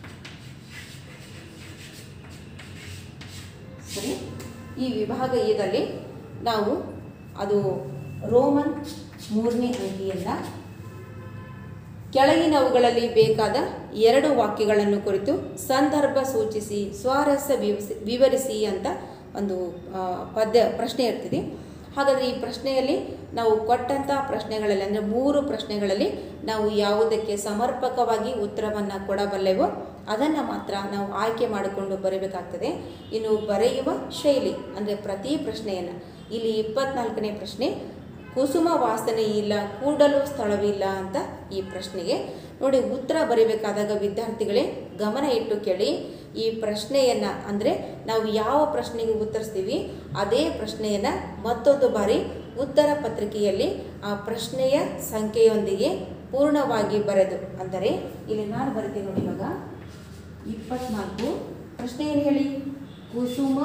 ಸರಿ ಈ ವಿಭಾಗ ಇದಲ್ಲಿ ನಾವು ಅದು ರೋಮನ್ ಮೂರನೇ ಅಂಕಿಯಲ್ಲ ಕೆಳಗಿನವುಗಳಲ್ಲಿ ಬೇಕಾದ ಎರಡು ವಾಕ್ಯಗಳನ್ನು ಕುರಿತು ಸಂದರ್ಭ ಸೂಚಿಸಿ ಸ್ವಾರಸ್ಯ ವಿವರಿಸಿ ವಿವರಿಸಿ ಅಂತ ಒಂದು ಆ, ಪದ್ಯ ಪ್ರಶ್ನೆ ಇರ್ತಿದೆ ಹಾಗಾದರೆ ಈ ಪ್ರಶ್ನೆಯಲ್ಲಿ ನಾವು ಕೊಟ್ಟಂಥ ಪ್ರಶ್ನೆಗಳಲ್ಲಿ ಅಂದರೆ ಮೂರು ಪ್ರಶ್ನೆಗಳಲ್ಲಿ ನಾವು ಯಾವುದಕ್ಕೆ ಸಮರ್ಪಕವಾಗಿ ಉತ್ತರವನ್ನು ಕೊಡಬಲ್ಲೆವೋ ಅದನ್ನು ಮಾತ್ರ ನಾವು ಆಯ್ಕೆ ಮಾಡಿಕೊಂಡು ಬರೀಬೇಕಾಗ್ತದೆ ಇನ್ನು ಬರೆಯುವ ಶೈಲಿ ಅಂದರೆ ಪ್ರತಿ ಪ್ರಶ್ನೆಯನ್ನು ಇಲ್ಲಿ ಇಪ್ಪತ್ನಾಲ್ಕನೇ ಪ್ರಶ್ನೆ ಕುಸುಮ ವಾಸನೆ ಇಲ್ಲ ಕೂಡಲು ಸ್ಥಳವಿಲ್ಲ ಅಂತ ಈ ಪ್ರಶ್ನೆಗೆ ನೋಡಿ ಉತ್ತರ ಬರೀಬೇಕಾದಾಗ ವಿದ್ಯಾರ್ಥಿಗಳೇ ಗಮನ ಇಟ್ಟು ಕೇಳಿ ಈ ಪ್ರಶ್ನೆಯನ್ನು ಅಂದರೆ ನಾವು ಯಾವ ಪ್ರಶ್ನೆಗೆ ಉತ್ತರಿಸ್ತೀವಿ ಅದೇ ಪ್ರಶ್ನೆಯನ್ನು ಮತ್ತೊಂದು ಬಾರಿ ಉತ್ತರ ಪತ್ರಿಕೆಯಲ್ಲಿ ಆ ಪ್ರಶ್ನೆಯ ಸಂಖ್ಯೆಯೊಂದಿಗೆ ಪೂರ್ಣವಾಗಿ ಬರೆದು ಅಂದರೆ ಇಲ್ಲಿ ನಾನು ಬರಿತೀನಿ ನೋಡಿ ಇವಾಗ ಇಪ್ಪತ್ನಾಲ್ಕು ಪ್ರಶ್ನೆ ಏನು ಹೇಳಿ ಕುಸುಮ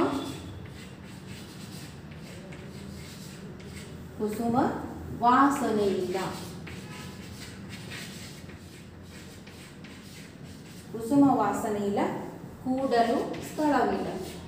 ಕುಸುಮ ವಾಸನೆ ಇಲ್ಲ ಕುಸುಮ ವಾಸನೆ ಇಲ್ಲ ಕೂಡಲು ಸ್ಥಳವಿಲ್ಲ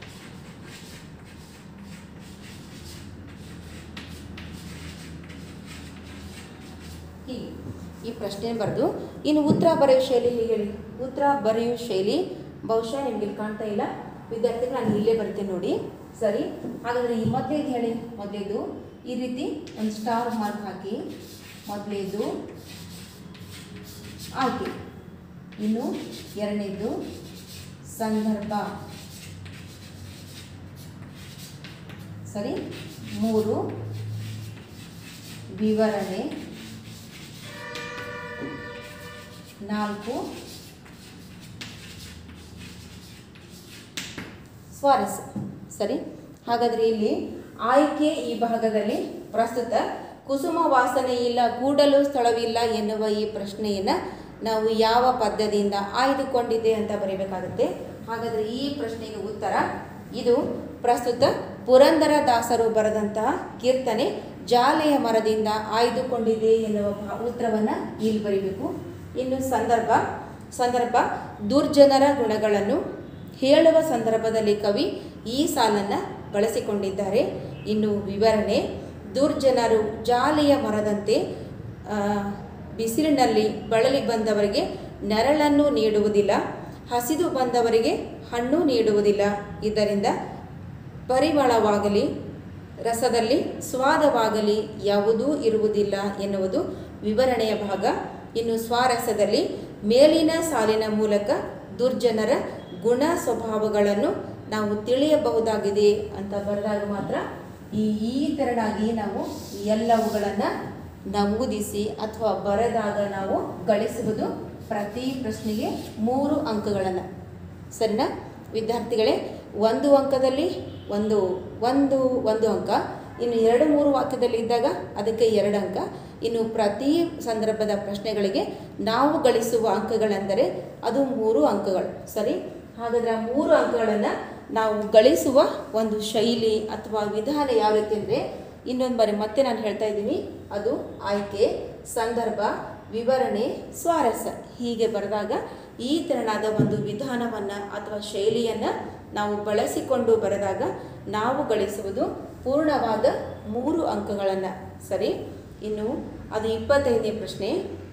ಹೀಗೆ ಈ ಪ್ರಶ್ನೆ ಬರೆದು ಇನ್ನು ಉತ್ತರ ಬರೆಯುವ ಶೈಲಿ ಹೇಗೆ ಹೇಳಿ ಉತ್ತರ ಬರೆಯುವ ಶೈಲಿ ಬಹುಶಃ ನಿಮ್ಗೆ ಇಲ್ಲಿ ಕಾಣ್ತಾ ಇಲ್ಲ ವಿದ್ಯಾರ್ಥಿಗಳು ನಾನು ಇಲ್ಲೇ ಬರ್ತೀನಿ ನೋಡಿ ಸರಿ ಹಾಗಾದರೆ ಈ ಮೊದಲೇದು ಹೇಳಿ ಮೊದಲೇದು ಈ ರೀತಿ ಒಂದು ಸ್ಟಾರ್ ಮಾರ್ಕ್ ಹಾಕಿ ಮೊದಲೇದು ಆಯ್ಕೆ ಇನ್ನು ಎರಡನೇದು ಸಂದರ್ಭ ಸರಿ ಮೂರು ವಿವರಣೆ ನಾಲ್ಕು ಸ್ವಾರಸ್ಯ ಸರಿ ಹಾಗಾದರೆ ಇಲ್ಲಿ ಆಯ್ಕೆ ಈ ಭಾಗದಲ್ಲಿ ಪ್ರಸ್ತುತ ಕುಸುಮ ವಾಸನೆ ಇಲ್ಲ ಕೂಡಲು ಸ್ಥಳವಿಲ್ಲ ಎನ್ನುವ ಈ ಪ್ರಶ್ನೆಯನ್ನು ನಾವು ಯಾವ ಪದ್ಯದಿಂದ ಆಯ್ದುಕೊಂಡಿದೆ ಅಂತ ಬರೀಬೇಕಾಗುತ್ತೆ ಹಾಗಾದರೆ ಈ ಪ್ರಶ್ನೆಗೆ ಉತ್ತರ ಇದು ಪ್ರಸ್ತುತ ಪುರಂದರ ದಾಸರು ಬರೆದಂತಹ ಕೀರ್ತನೆ ಜಾಲೆಯ ಮರದಿಂದ ಆಯ್ದುಕೊಂಡಿದೆ ಎನ್ನುವ ಭಾ- ಉತ್ತರವನ್ನು ಇಲ್ಲಿ ಬರೀಬೇಕು ಇನ್ನು ಸಂದರ್ಭ ಸಂದರ್ಭ ದುರ್ಜನರ ಗುಣಗಳನ್ನು ಹೇಳುವ ಸಂದರ್ಭದಲ್ಲಿ ಕವಿ ಈ ಸಾಲನ್ನು ಬಳಸಿಕೊಂಡಿದ್ದಾರೆ ಇನ್ನು ವಿವರಣೆ ದುರ್ಜನರು ಜಾಲಿಯ ಮರದಂತೆ ಆ, ಬಿಸಿಲಿನಲ್ಲಿ ಬಳಲಿ ಬಂದವರಿಗೆ ನೆರಳನ್ನು ನೀಡುವುದಿಲ್ಲ ಹಸಿದು ಬಂದವರಿಗೆ ಹಣ್ಣು ನೀಡುವುದಿಲ್ಲ ಇದರಿಂದ ಪರಿಮಳವಾಗಲಿ ರಸದಲ್ಲಿ ಸ್ವಾದವಾಗಲಿ ಯಾವುದೂ ಇರುವುದಿಲ್ಲ ಎನ್ನುವುದು ವಿವರಣೆಯ ಭಾಗ ಇನ್ನು ಸ್ವಾರಸ್ಯದಲ್ಲಿ ಮೇಲಿನ ಸಾಲಿನ ಮೂಲಕ ದುರ್ಜನರ ಗುಣ ಸ್ವಭಾವಗಳನ್ನು ನಾವು ತಿಳಿಯಬಹುದಾಗಿದೆ ಅಂತ ಬರೆದಾಗ ಮಾತ್ರ ಈ ಈ ತೆರನಾಗಿ ನಾವು ಈ ಎಲ್ಲವುಗಳನ್ನು ನಮೂದಿಸಿ ಅಥವಾ ಬರೆದಾಗ ನಾವು ಗಳಿಸುವುದು ಪ್ರತಿ ಪ್ರಶ್ನೆಗೆ ಮೂರು ಅಂಕಗಳನ್ನು ಸರಿನಾ ವಿದ್ಯಾರ್ಥಿಗಳೇ ಒಂದು ಅಂಕದಲ್ಲಿ ಒಂದು ಒಂದು ಒಂದು ಅಂಕ ಇನ್ನು ಎರಡು ಮೂರು ವಾಕ್ಯದಲ್ಲಿ ಇದ್ದಾಗ ಅದಕ್ಕೆ ಎರಡು ಅಂಕ ಇನ್ನು ಪ್ರತಿ ಸಂದರ್ಭದ ಪ್ರಶ್ನೆಗಳಿಗೆ ನಾವು ಗಳಿಸುವ ಅಂಕಗಳೆಂದರೆ ಅದು ಮೂರು ಅಂಕಗಳು ಸರಿ ಹಾಗಾದರೆ ಆ ಮೂರು ಅಂಕಗಳನ್ನು ನಾವು ಗಳಿಸುವ ಒಂದು ಶೈಲಿ ಅಥವಾ ವಿಧಾನ ಯಾವ ರೀತಿ ಅಂದರೆ ಇನ್ನೊಂದು ಬಾರಿ ಮತ್ತೆ ನಾನು ಹೇಳ್ತಾ ಇದ್ದೀನಿ ಅದು ಆಯ್ಕೆ ಸಂದರ್ಭ ವಿವರಣೆ ಸ್ವಾರಸ್ಯ ಹೀಗೆ ಬರೆದಾಗ ಈ ತೆರನಾದ ಒಂದು ವಿಧಾನವನ್ನು ಅಥವಾ ಶೈಲಿಯನ್ನು ನಾವು ಬಳಸಿಕೊಂಡು ಬರೆದಾಗ ನಾವು ಗಳಿಸುವುದು ಪೂರ್ಣವಾದ ಮೂರು ಅಂಕಗಳನ್ನು ಸರಿ ಇನ್ನು ಅದು ಇಪ್ಪತ್ತೈದನೇ ಪ್ರಶ್ನೆ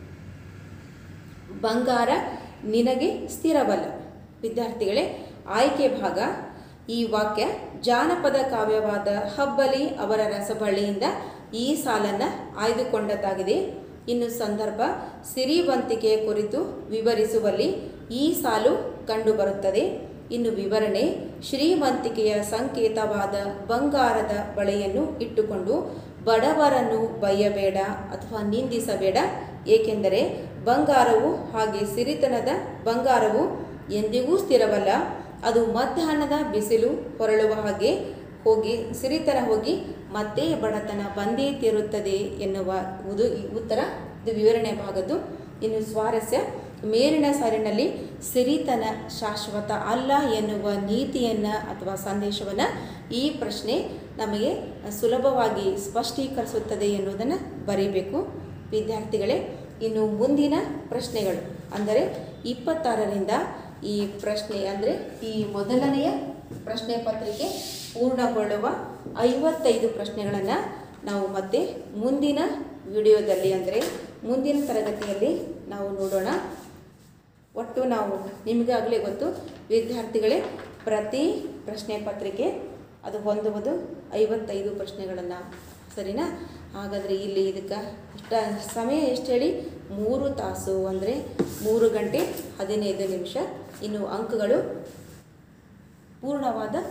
ಬಂಗಾರ ನಿನಗೆ ಸ್ಥಿರವಲ್ಲ ವಿದ್ಯಾರ್ಥಿಗಳೇ ಆಯ್ಕೆ ಭಾಗ ಈ ವಾಕ್ಯ ಜಾನಪದ ಕಾವ್ಯವಾದ ಹಬ್ಬಲಿ ಅವರ ರಸಬಳ್ಳಿಯಿಂದ ಈ ಸಾಲನ್ನು ಆಯ್ದುಕೊಂಡದ್ದಾಗಿದೆ ಇನ್ನು ಸಂದರ್ಭ ಸಿರಿವಂತಿಕೆಯ ಕುರಿತು ವಿವರಿಸುವಲ್ಲಿ ಈ ಸಾಲು ಕಂಡುಬರುತ್ತದೆ ಇನ್ನು ವಿವರಣೆ ಶ್ರೀಮಂತಿಕೆಯ ಸಂಕೇತವಾದ ಬಂಗಾರದ ಬಳೆಯನ್ನು ಇಟ್ಟುಕೊಂಡು ಬಡವರನ್ನು ಬಯ್ಯಬೇಡ ಅಥವಾ ನಿಂದಿಸಬೇಡ ಏಕೆಂದರೆ ಬಂಗಾರವು ಹಾಗೆ ಸಿರಿತನದ ಬಂಗಾರವು ಎಂದಿಗೂ ಸ್ಥಿರವಲ್ಲ ಅದು ಮಧ್ಯಾಹ್ನದ ಬಿಸಿಲು ಹೊರಳುವ ಹಾಗೆ ಹೋಗಿ ಸಿರಿತನ ಹೋಗಿ ಮತ್ತೆ ಬಡತನ ಬಂದೇ ತೀರುತ್ತದೆ ಎನ್ನುವ ಉದು ಈ ಉತ್ತರ ಇದು ವಿವರಣೆ ಭಾಗದ್ದು ಇನ್ನು ಸ್ವಾರಸ್ಯ ಮೇಲಿನ ಸಾಲಿನಲ್ಲಿ ಸಿರಿತನ ಶಾಶ್ವತ ಅಲ್ಲ ಎನ್ನುವ ನೀತಿಯನ್ನು ಅಥವಾ ಸಂದೇಶವನ್ನು ಈ ಪ್ರಶ್ನೆ ನಮಗೆ ಸುಲಭವಾಗಿ ಸ್ಪಷ್ಟೀಕರಿಸುತ್ತದೆ ಎನ್ನುವುದನ್ನು ಬರೀಬೇಕು ವಿದ್ಯಾರ್ಥಿಗಳೇ ಇನ್ನು ಮುಂದಿನ ಪ್ರಶ್ನೆಗಳು ಅಂದರೆ ಇಪ್ಪತ್ತಾರರಿಂದ ಈ ಪ್ರಶ್ನೆ ಅಂದರೆ ಈ ಮೊದಲನೆಯ ಪ್ರಶ್ನೆ ಪತ್ರಿಕೆ ಪೂರ್ಣಗೊಳ್ಳುವ ಐವತ್ತೈದು ಪ್ರಶ್ನೆಗಳನ್ನು ನಾವು ಮತ್ತೆ ಮುಂದಿನ ವಿಡಿಯೋದಲ್ಲಿ ಅಂದರೆ ಮುಂದಿನ ತರಗತಿಯಲ್ಲಿ ನಾವು ನೋಡೋಣ ಒಟ್ಟು ನಾವು ನಿಮಗಾಗಲೇ ಗೊತ್ತು ವಿದ್ಯಾರ್ಥಿಗಳೇ ಪ್ರತಿ ಪ್ರಶ್ನೆ ಪತ್ರಿಕೆ ಅದು ಹೊಂದುವುದು ಐವತ್ತೈದು ಪ್ರಶ್ನೆಗಳನ್ನು ಸರಿನಾ ಹಾಗಾದರೆ ಇಲ್ಲಿ ಇದಕ್ಕೆ ಇಷ್ಟ ಸಮಯ ಎಷ್ಟು ಹೇಳಿ ಮೂರು ತಾಸು ಅಂದರೆ ಮೂರು ಗಂಟೆ ಹದಿನೈದು ನಿಮಿಷ ಇನ್ನು ಅಂಕಗಳು ಪೂರ್ಣವಾದ